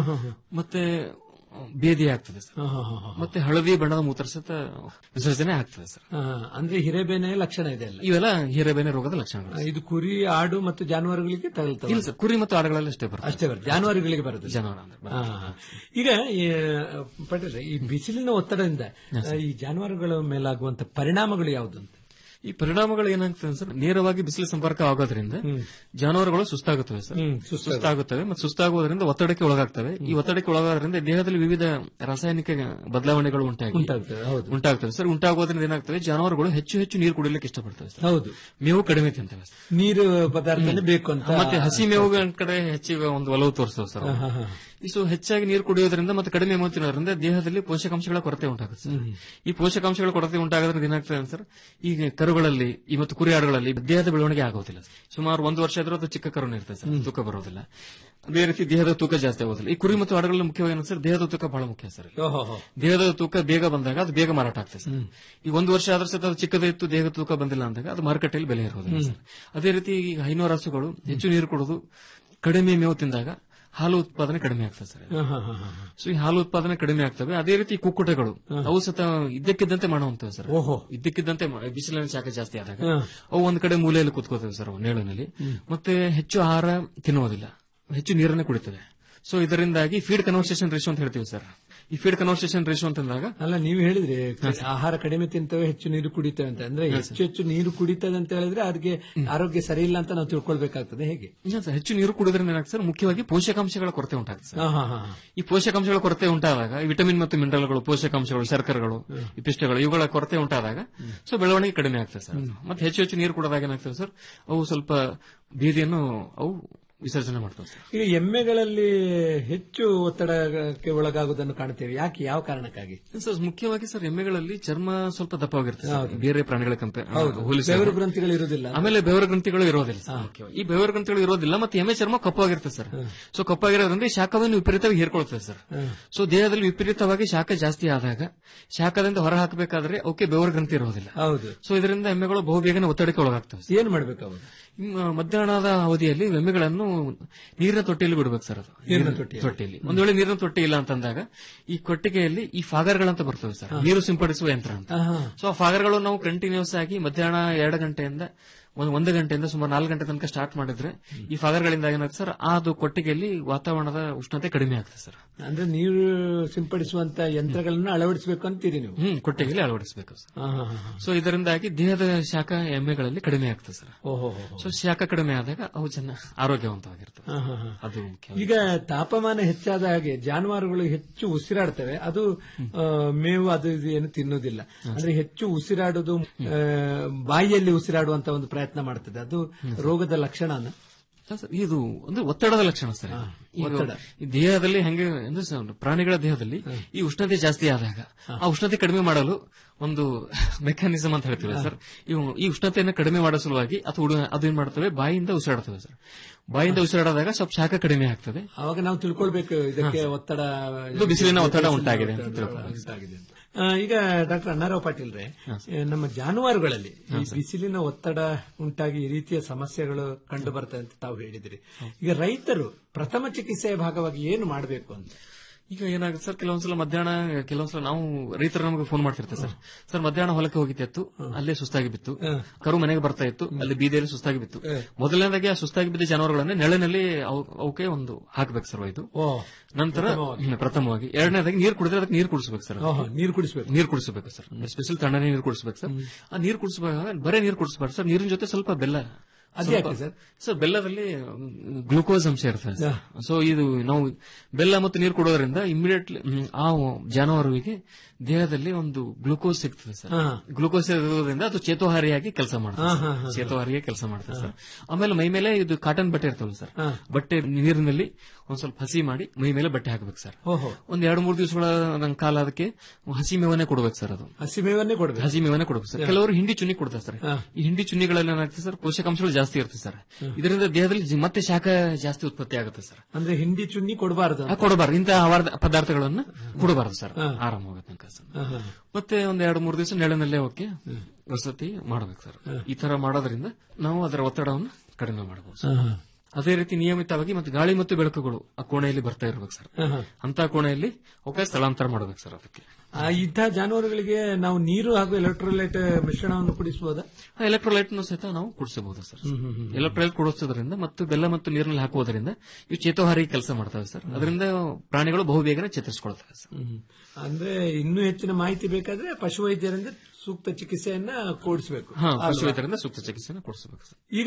ಮತ್ತೆ ಬೇದಿ ಆಗ್ತದೆ ಸರ್ ಮತ್ತೆ ಹಳದಿ ಬಣ್ಣದ ಮೂತ್ರ ಸಹಿತ ವಿಸರ್ಜನೆ ಆಗ್ತದೆ ಸರ್ ಆ, ಅಂದ್ರೆ ಹಿರೇಬೇನೆ ಲಕ್ಷಣ ಇದೆ ಅಲ್ಲ ಇವೆಲ್ಲ ಹಿರೇಬೇನೆ ರೋಗದ ಲಕ್ಷಣಗಳು ಇದು ಕುರಿ ಆಡು ಮತ್ತು ಜಾನುವಾರುಗಳಿಗೆ ತಗಲ್ತವೆ ಇಲ್ಲ ಸರ್ ಕುರಿ ಮತ್ತು ಆಡುಗಳಲ್ಲಿ ಅಷ್ಟೇ ಬರ್ತದೆ ಅಷ್ಟೇ ಬರುತ್ತೆ ಜಾನುವಾರುಗಳಿಗೆ ಬರುತ್ತೆ ಜಾನುವಾರು ಅಂದ್ರೆ ಬರ್ತದೆ. ಆ, ಈಗ ಈ, ಪಟೇಲ್ರೆ ಈ ಬಿಸಿಲಿನ ಒತ್ತಡದಿಂದ ಆ, ಈ ಜಾನುವಾರುಗಳ ಮೇಲಾಗುವಂತ ಪರಿಣಾಮಗಳು ಯಾವುದು ಅಂತ ಈ ಪರಿಣಾಮಗಳು ಏನಾಗ್ತದೆ ಸರ್ ನೇರವಾಗಿ ಬಿಸಿಲು ಸಂಪರ್ಕ ಆಗೋದ್ರಿಂದ ಜಾನುವಾರುಗಳು ಸುಸ್ತಾಗುತ್ತವೆ ಸರ್ ಸುಸ್ತಾಗುತ್ತವೆ ಮತ್ತು ಸುಸ್ತಾಗುವುದರಿಂದ ಒತ್ತಡಕ್ಕೆ ಒಳಗಾಗ್ತವೆ ಈ ಒತ್ತಡಕ್ಕೆ ಒಳಗಾಗೋದ್ರಿಂದ ದೇಹದಲ್ಲಿ ವಿವಿಧ ರಾಸಾಯನಿಕ ಬದಲಾವಣೆಗಳು ಉಂಟಾಗಿ ಉಂಟಾಗ್ತವೆ, ಹೌದು. ಉಂಟಾಗ್ತವೆ ಸರ್ ಉಂಟಾಗೋದ್ರಿಂದ ಏನಾಗ್ತವೆ ಜಾನುವಾರುಗಳು ಹೆಚ್ಚು ಹೆಚ್ಚು ನೀರು ಕುಡಿಲಿಕ್ಕೆ ಇಷ್ಟಪಡ್ತವೆ ಸರ್ ಹೌದು ಮೇವು ಕಡಿಮೆ ತಿಂತವೆ ಸರ್ ನೀರು ಪದಾರ್ಥನೇ ಬೇಕು ಅಂತ ಮತ್ತೆ ಹಸಿ ಮೇವು ಕಡೆ ಹೆಚ್ಚಿಗೆ ಒಂದು ಒಲವು ತೋರಿಸ್ತವೆ ಸರ್ ಅವು. ಈ ಸೊ ಹೆಚ್ಚಾಗಿ ನೀರು ಕುಡಿಯೋದ್ರಿಂದ ಮತ್ತೆ ಕಡಿಮೆ ಮೇವು ತಿನ್ನೋದ್ರಿಂದ ದೇಹದಲ್ಲಿ ಪೋಷಕಾಂಶಗಳ ಕೊರತೆ ಉಂಟಾಗುತ್ತೆ ಸರ್ ಈ ಪೋಷಕಾಂಶಗಳ ಕೊರತೆ ಉಂಟಾಗೋದ್ರಿಂದ ಏನಾಗ್ತದೆ ಸರ್ ಈಗ ಕರುಗಳಲ್ಲಿ ಈ ಮತ್ತು ಕುರಿ ಆಡುಗಳಲ್ಲಿ ದೇಹದ ಬೆಳವಣಿಗೆ ಆಗೋದಿಲ್ಲ ಸುಮಾರು ಒಂದು ವರ್ಷ ಆದ್ರೂ ಅದು ಚಿಕ್ಕ ಕರುನ ಇರ್ತದೆ ಸರ್ ತೂಕ ಬರೋದಿಲ್ಲ ಅದೇ ರೀತಿ ದೇಹದ ತೂಕ ಜಾಸ್ತಿ ಆಗೋದಿಲ್ಲ ಈ ಕುರಿ ಮತ್ತು ಆಡುಗಳಲ್ಲಿ ಮುಖ್ಯವಾಗಿ ಏನು ಸರ್ ದೇಹದ ತೂಕ ಬಹಳ ಮುಖ್ಯ ಸರ್ ಓಹೋ ದೇಹದ ತೂಕ ಬೇಗ ಬಂದಾಗ ಅದು ಬೇಗ ಮಾರಾಟ ಆಗ್ತದೆ ಸರ್ ಈ ಒಂದು ವರ್ಷ ಆದ್ರೂ ಸಹ ಅದು ಚಿಕ್ಕದೇ ಇತ್ತು ದೇಹದ ತೂಕ ಬಂದಿಲ್ಲ ಅಂದಾಗ ಅದು ಮಾರುಕಟ್ಟೆಯಲ್ಲಿ ಬೆಲೆ ಇರೋದಿಲ್ಲ ಸರ್ ಅದೇ ರೀತಿ ಈ ಹೈನೋ ರಾಸುಗಳು ಹೆಚ್ಚು ನೀರು ಕುಡಿದು ಕಡಿಮೆ ಮೇವು ತಿಂದಾಗ ಹಾಲು ಉತ್ಪಾದನೆ ಕಡಿಮೆ ಆಗ್ತದೆ ಸರ್ ಸೊ ಈ ಹಾಲು ಉತ್ಪಾದನೆ ಕಡಿಮೆ ಆಗ್ತವೆ ಅದೇ ರೀತಿ ಕುಕ್ಕುಟಗಳು ಅವು ಸತ ಇದ್ದಕ್ಕಿದ್ದಂತೆ ಮಾಡುವಂತವೆ ಸರ್ ಓಹೋ. ಇದ್ದಕ್ಕಿದ್ದಂತೆ ಮ- ಬಿಸಿಲಿನ ಶಾಖ ಜಾಸ್ತಿ ಆದಾಗ ಅವು ಒಂದ್ ಕಡೆ ಮೂಲೆಯಲ್ಲಿ ಕುತ್ಕೋತವೆ ಸರ್ ಅವು ನೇಳಿನಲ್ಲಿ ಮತ್ತೆ ಹೆಚ್ಚು ಆಹಾರ ತಿನ್ನುವುದಿಲ್ಲ ಹೆಚ್ಚು ನೀರನ್ನೇ ಕುಡಿತವೆ ಸೊ ಇದರಿಂದಾಗಿ ಫೀಡ್ ಕನ್ವರ್ಸೇಷನ್ ರೇಷೋ ಅಂತ ಹೇಳ್ತೀವಿ ಸರ್ ಈ ಫೀಡ್ ಕನ್ವರ್ಸೇಷನ್ ರೇಷೋ ಅಂತಂದಾಗ ಅಲ್ಲ ನೀವು ಹೇಳಿದ್ರಿ ಆಹಾರ ಕಡಿಮೆ ತಿಂತವೆ ಹೆಚ್ಚು ನೀರು ಕುಡಿತವೆ ಅಂತ ಅಂದ್ರೆ ಹೆಚ್ಚು ಹೆಚ್ಚು ನೀರು ಕುಡಿತದೆ ಅಂತ ಹೇಳಿದ್ರೆ ಅದಕ್ಕೆ ಆರೋಗ್ಯ ಸರಿ ಇಲ್ಲ ಅಂತ ನಾವು ತಿಳ್ಕೊಳ್ಬೇಕಾಗ್ತದೆ ಹೇಗೆ ಇಲ್ಲ ಸರ್, ಹೆಚ್ಚು ನೀರು ಕುಡಿದ್ರಿಂದ ಏನಾಗ್ತದೆ ಸರ್ ಮುಖ್ಯವಾಗಿ ಪೋಷಕಾಂಶಗಳ ಕೊರತೆ ಉಂಟಾಗ್ತದೆ ಸರ್ ಹಾ, ಹಾ, ಹಾ. ಈ ಪೋಷಕಾಂಶಗಳ ಕೊರತೆ ಉಂಟಾದಾಗ ಈ ವಿಟಮಿನ್ ಮತ್ತು ಮಿನರಲ್ಗಳು ಪೋಷಕಾಂಶಗಳು ಶರ್ಕರಗಳು ಈ ಪಿಷ್ಟಗಳು ಇವುಗಳ ಕೊರತೆ ಉಂಟಾದಾಗ ಸೊ ಬೆಳವಣಿಗೆ ಕಡಿಮೆ ಆಗ್ತದೆ ಸರ್ ಮತ್ತೆ ಹೆಚ್ಚು ಹೆಚ್ಚು ನೀರು ಕುಡಿದಾಗ ಏನಾಗ್ತದೆ ಸರ್ ಅವು ಸ್ವಲ್ಪ ಬೀದಿಯನ್ನು ಅವು ವಿಸರ್ಜನೆ ಮಾಡ್ತವೆ ಸರ್ ಈಗ ಎಮ್ಮೆಗಳಲ್ಲಿ ಹೆಚ್ಚು ಒತ್ತಡಕ್ಕೆ ಒಳಗಾಗುವುದನ್ನು ಕಾಣ್ತೇವೆ ಯಾಕೆ ಯಾವ ಕಾರಣಕ್ಕಾಗಿ ಸರ್ ಮುಖ್ಯವಾಗಿ ಸರ್ ಎಮ್ಮೆಗಳಲ್ಲಿ ಚರ್ಮ ಸ್ವಲ್ಪ ದಪ್ಪವಾಗಿರ್ತದೆ ಸರ್. ಬೇರೆ ಪ್ರಾಣಿಗಳ ಕಂಪೆ ಹೋಲಿಸಿ ಬೆವರು ಗ್ರಂಥಿಗಳು ಇರುವುದಿಲ್ಲ ಆಮೇಲೆ ಬೆವರ ಗ್ರಂಥಿಗಳು ಇರೋದಿಲ್ಲ ಸರ್ ಮುಖ್ಯವಾಗಿ. ಈ ಬೆವರ ಗ್ರಂಥಿಗಳು ಇರೋದಿಲ್ಲ ಮತ್ತೆ ಎಮ್ಮೆ ಚರ್ಮ ಕಪ್ಪಾಗಿರ್ತದೆ ಸರ್ ಸೊ ಕಪ್ಪಾಗಿರೋದ್ರಿಂದ ಈ ಶಾಖವನ್ನು ವಿಪರೀತವಾಗಿ ಹೀರ್ಕೊಳ್ತದೆ ಸರ್ ಸೊ ದೇಹದಲ್ಲಿ ವಿಪರೀತವಾಗಿ ಶಾಖ ಜಾಸ್ತಿ ಆದಾಗ ಶಾಖದಿಂದ ಹೊರ ಹಾಕಬೇಕಾದ್ರೆ ಅವಕ್ಕೆ ಬೆವರ ಗ್ರಂಥಿ ಇರೋದಿಲ್ಲ ಹೌದು ಸೊ ಇದರಿಂದ ಎಮ್ಮೆಗಳು ಬಹುಬೇಗನೆ ಒತ್ತಡಕ್ಕೆ ಒಳಗಾಗ್ತವೆ ಸರ್. ಏನ್ ಮಾಡ್ಬೇಕು ಅವರು ಇನ್ನು ಮಧ್ಯಾಹ್ನದ ಅವಧಿಯಲ್ಲಿ ಎಮ್ಮೆಗಳನ್ನು ನೀರಿನ ತೊಟ್ಟಿಯಲ್ಲಿ ಬಿಡಬೇಕು ಸರ್ ಅದು ನೀರಿನ ತೊಟ್ಟಿ. ತೊಟ್ಟಿಯಲ್ಲಿ ಒಂದು ವೇಳೆ ನೀರಿನ ತೊಟ್ಟಿ ಇಲ್ಲ ಅಂತಂದಾಗ ಈ ಕೊಟ್ಟಿಗೆಯಲ್ಲಿ ಈ ಫಾಗರ್ಗಳಂತ ಬರ್ತವೆ ಸರ್ ನೀರು ಸಿಂಪಡಿಸುವ ಯಂತ್ರ ಅಂತ ಆಹಾ. ಸೊ ಆ ಫಾಗರ್ಗಳು ನಾವು ಕಂಟಿನ್ಯೂಸ್ ಆಗಿ ಮಧ್ಯಾಹ್ನ ಎರಡು ಗಂಟೆಯಿಂದ ಒಂದು ಒಂದು ಗಂಟೆಯಿಂದ ಸುಮಾರು ನಾಲ್ಕು ಗಂಟೆ ತನಕ ಸ್ಟಾರ್ಟ್ ಮಾಡಿದ್ರೆ ಈ ಫಾಗರ್ಗಳಿಂದ ಏನಾಗುತ್ತೆ ಸರ್ ಅದು ಕೊಟ್ಟಿಗೆಯಲ್ಲಿ ವಾತಾವರಣದ ಉಷ್ಣತೆ ಕಡಿಮೆ ಆಗ್ತದೆ ಸರ್ ಅಂದ್ರೆ ನೀರು ಸಿಂಪಡಿಸುವಂತ ಯಂತ್ರಗಳನ್ನ ಅಳವಡಿಸಬೇಕು ಅಂತೀರಿ ನೀವು ಹ್ಮ್ ಕೊಟ್ಟಿಗೆಯಲ್ಲಿ ಅಳವಡಿಸಬೇಕು ಸರ್ ಹಾ, ಹಾ, ಹಾ, ಹಾ. ಸೊ ಇದರಿಂದಾಗಿ ದೇಹದ ಶಾಖ ಎಮ್ಮೆಗಳಲ್ಲಿ ಕಡಿಮೆ ಆಗ್ತದೆ ಸರ್ ಓಹೋ ಸೊ ಶಾಖ ಕಡಿಮೆ ಆದಾಗ ಅವು ಚೆನ್ನ ಆರೋಗ್ಯವಂತವಾಗಿರ್ತವೆ ಹಾ, ಹಾ, ಹಾ. ಅದು ಮುಖ್ಯ ಈಗ ತಾಪಮಾನ ಹೆಚ್ಚಾದ ಹಾಗೆ ಜಾನುವಾರುಗಳು ಹೆಚ್ಚು ಉಸಿರಾಡ್ತವೆ ಅದು ಆ, ಮೇವು ಅದು ಇದು ಏನು ತಿನ್ನುವುದಿಲ್ಲ ಅಂದ್ರೆ ಹೆಚ್ಚು ಉಸಿರಾಡುವುದು ಆ, ಬಾಯಿಯಲ್ಲಿ ಉಸಿರಾಡುವಂತ ಒಂದು ಪ್ರಯತ್ನ ಮಾಡ್ತದೆ ಅದು ರೋಗದ ಲಕ್ಷಣನ ಅಲ್ಲ ಸರ್, ಇದು ಒಂದು ಒತ್ತಡದ ಲಕ್ಷಣ ಸರ್ ಇದು. ಈಗ ಒತ್ತಡ. ಈ ದೇಹದಲ್ಲಿ ಹೆಂಗೆ ಅಂದ್ರೆ ಸರ್, ಪ್ರಾಣಿಗಳ ದೇಹದಲ್ಲಿ ಈ ಉಷ್ಣತೆ ಜಾಸ್ತಿ ಆದಾಗ ಆ ಉಷ್ಣತೆ ಕಡಿಮೆ ಮಾಡಲು ಒಂದು ಮೆಕ್ಯಾನಿಸಮ್ ಅಂತ ಹೇಳ್ತೀವಿ ಸರ್ ಇವು ಈ ಉಷ್ಣತೆಯನ್ನು ಕಡಿಮೆ ಮಾಡೋ ಸಲುವಾಗಿ ಅದು ಉಡು- ಅದು ಏನ್ ಮಾಡ್ತವೆ ಬಾಯಿಯಿಂದ ಉಸಿರಾಡ್ತವೆ ಸರ್ ಬಾಯಿಂದ ಉಸಿರಾಡಿದಾಗ ಸ್ವಲ್ಪ ಶಾಖ ಕಡಿಮೆ ಆಗ್ತದೆ ಅವಾಗ ನಾವು ತಿಳ್ಕೊಳ್ಬೇಕು ಇದಕ್ಕೆ ಒತ್ತಡ ಇದು ಬಿಸಿಲಿನ ಒತ್ತಡ ಉಂಟಾಗಿದೆ ಅಂತ ತಿಳ್ಕೊಳ್ಬೇಕು. ಉಂಟಾಗಿದೆ ಅಂತ. ಆ, ಈಗ ಡಾಕ್ಟರ್ ಅಣ್ಣಾರಾವ್ ಪಾಟೀಲ್ ರೇ ಏ, ನಮ್ಮ ಜಾನುವಾರುಗಳಲ್ಲಿ ಈ ಬಿಸಿಲಿನ ಒತ್ತಡ ಉಂಟಾಗಿ ಈ ರೀತಿಯ ಸಮಸ್ಯೆಗಳು ಕಂಡು ಬರ್ತದೆ ಅಂತ ತಾವು ಹೇಳಿದ್ರಿ ಈಗ ರೈತರು ಪ್ರಥಮ ಚಿಕಿತ್ಸೆಯ ಭಾಗವಾಗಿ ಏನು ಮಾಡಬೇಕು ಅಂತ ಈಗ ಏನಾಗುತ್ತೆ ಸರ್ ಕೆಲವೊಂದ್ಸಲ ಮಧ್ಯಾಹ್ನ ಕೆಲವೊಂದ್ಸಲ ನಾವು ರೈತರು ನಮಗೆ ಫೋನ್ ಮಾಡ್ತಿರ್ತಾರೆ ಸರ್ ಸರ್ ಮಧ್ಯಾಹ್ನ ಹೊಲಕ್ಕೆ ಹೋಗಿತ್ತು ಅಲ್ಲೇ ಸುಸ್ತಾಗಿ ಬಿತ್ತು ಕರು ಮನೆಗೆ ಬರ್ತಾ ಇತ್ತು ಅಲ್ಲಿ ಬೀದಿಯಲ್ಲಿ ಸುಸ್ತಾಗಿ ಬಿತ್ತು ಮೊದಲನೇದಾಗಿ ಆ ಸುಸ್ತಾಗಿ ಬಿದ್ದ ಜಾನುವಾರುಗಳನ್ನ ನೆರಳಿನಲ್ಲಿ ಅವ್- ಅವಕ್ಕೆ ಒಂದು ಹಾಕ್ಬೇಕು ಸರ್ ಇದು ಓ ನಂತರ ಹ್ಮ್, ಪ್ರಥಮವಾಗಿ ಎರಡನೇದಾಗಿ ನೀರು ಕುಡಿದ್ರೆ ಅದಕ್ಕೆ ನೀರು ಕುಡಿಸ್ಬೇಕು ಸರ್ ಓಹೋ, ನೀರು ಕುಡಿಸ್ಬೇಕು ನೀರು ಕುಡಿಸಬೇಕು ಸರ್ ಸ್ಪೆಷಲ್ ತಣ್ಣನೆ ನೀರು ಕುಡಿಸ್ಬೇಕು ಸರ್ ಆ ನೀರು ಕುಡಿಸಬೇಕಾದ್ರೆ ಬರೇ ನೀರು ಕುಡಿಸಬಾರ್ದು ಸರ್ ನೀರಿನ ಜೊತೆ ಸ್ವಲ್ಪ ಬೆಲ್ಲ ಅದ್ಯಾಕೆ ಸ್ವಲ್ಪ- ಸರ್? ಸರ್ ಬೆಲ್ಲದಲ್ಲಿ ಗ್ಲೂಕೋಸ್ ಅಂಶ ಇರ್ತದೆ ಸರ್. ಸೊ ಇದು ನಾವು ಬೆಲ್ಲ ಮತ್ತು ನೀರು ಕೊಡೋದ್ರಿಂದ ಇಮಿಡಿಯೇಟ್ಲಿ ಆ ಜಾನುವಾರುವಿಗೆ ದೇಹದಲ್ಲಿ ಒಂದು ಗ್ಲೂಕೋಸ್ ಸಿಗ್ತದೆ ಸರ್ ಹಾ. ಗ್ಲೂಕೋಸ್ ಇರೋದ್ರಿಂದ ಅದು ಚೇತೋಹಾರಿಯಾಗಿ ಕೆಲಸ ಮಾಡ್ತದೆ ಹಾ, ಸರ್. ಹಾ, ಹಾ, ಹಾ. ಚೇತೋಹಾರಿಯಾಗಿ ಕೆಲಸ ಮಾಡ್ತದೆ ಸರ್ ಆಮೇಲೆ ಮೈ ಮೇಲೆ ಇದು ಕಾಟನ್ ಬಟ್ಟೆ ಇರ್ತವಲ್ಲ ಸರ್ ಹಾ. ಬಟ್ಟೆ ನೀರಿನಲ್ಲಿ ಒಂದ್ ಸ್ವಲ್ಪ ಹಸಿ ಮಾಡಿ ಮೈ ಮೇಲೆ ಬಟ್ಟೆ ಹಾಕ್ಬೇಕು ಸರ್ ಓಹೋ ಒಂದ್ ಎರಡು ಮೂರು ದಿವಸಗಳ ಕಾಲ ಅದಕ್ಕೆ ಹಸಿ ಮೇವನ್ನೇ ಕೊಡ್ಬೇಕು ಸರ್ ಅದು ಹಸಿಮೇವನ್ನೇ ಕೊಡ್ಬೇಕು ಹಸಿ ಮೇವನ್ನೇ ಕೊಡ್ಬೇಕು ಸರ್ ಕೆಲವರು ಹಿಂಡಿ ಚುನ್ನಿ ಕೊಡ್ತಾರೆ ಸರ್ ಹಾ. ಈ ಹಿಂಡಿ ಚುನ್ನಿಗಳಲ್ಲಿ ಏನಾಗ್ತದೆ ಸರ್ ಪೋಷಕಾಂಶಗಳು ಜಾಸ್ತಿ ಇರ್ತದೆ ಸರ್ ಇದರಿಂದ ದೇಹದಲ್ಲಿ ಜಿ- ಮತ್ತೆ ಶಾಖ ಜಾಸ್ತಿ ಉತ್ಪತ್ತಿ ಆಗುತ್ತೆ ಸರ್ ಅಂದ್ರೆ ಹಿಂಡಿ ಚುನ್ನಿ ಕೊಡಬಾರದು ಆ, ಕೊಡಬಾರ್ದು ಇಂತಹ ಆಹಾರ ಪದಾರ್ಥಗಳನ್ನ ಕೊಡಬಾರ್ದು ಸರ್ ಹಾ. ಆರಾಮವಾಗ ತನಕ ಸರ್ ಮತ್ತೆ ಒಂದ್ ಎರಡು ಮೂರು ದಿವಸ ನೆಳನಲ್ಲೇ ಹೋಗಿ ವಸತಿ ಮಾಡ್ಬೇಕು ಸರ್ ಈ ತರ ಮಾಡೋದ್ರಿಂದ ನಾವು ಅದರ ಒತ್ತಡವನ್ನು ಕಡಿಮೆ ಮಾಡಬಹುದು ಸರ್. ಅದೇ ರೀತಿ ನಿಯಮಿತವಾಗಿ ಮತ್ತೆ ಗಾಳಿ ಮತ್ತು ಬೆಳಕುಗಳು ಆ ಕೋಣೆಯಲ್ಲಿ ಬರ್ತಾ ಇರ್ಬೇಕು ಸರ್ ಅಂತ ಕೋಣೆಯಲ್ಲಿ ಅವಕಾಶ ಸ್ಥಳಾಂತರ ಮಾಡಬೇಕು ಸರ್ ಅದಕ್ಕೆ ಆ, ಇಂಥ ಜಾನುವಾರುಗಳಿಗೆ ನಾವು ನೀರು ಹಾಗೂ ಎಲೆಕ್ಟ್ರೋಲೈಟ್ ಮಿಶ್ರಣವನ್ನು ಕುಡಿಸಬಹುದಾ ಎಲೆಕ್ಟ್ರೋಲೈಟ್ ಸಹಿತ ನಾವು ಕುಡಿಸಬಹುದು ಸರ್ ಎಲೆಕ್ಟ್ರೋಲೈಟ್ ಕುಡಿಸೋದ್ರಿಂದ ಮತ್ತು ಬೆಲ್ಲ ಮತ್ತು ನೀರಿನಲ್ಲಿ ಹಾಕುವುದರಿಂದ ಇವು ಚೇತೋಹಾರಿ ಕೆಲಸ ಮಾಡ್ತವೆ ಸರ್ ಅದರಿಂದ ಪ್ರಾಣಿಗಳು ಬಹುಬೇಗನೆ ಚೇತರಿಸಿಕೊಳ್ತವೆ ಸರ್ ಅಂದ್ರೆ ಇನ್ನೂ ಹೆಚ್ಚಿನ ಮಾಹಿತಿ ಬೇಕಾದ್ರೆ ಪಶುವೈದ್ಯರಿಂದ ಸೂಕ್ತ ಚಿಕಿತ್ಸೆಯನ್ನ ಕೊಡಿಸಬೇಕು ಹಾ ಪಶುವೈದ್ಯರಿಂದ ಸೂಕ್ತ ಚಿಕಿತ್ಸೆಯನ್ನು ಕೊಡಿಸಬೇಕು ಸರ್ ಈಗ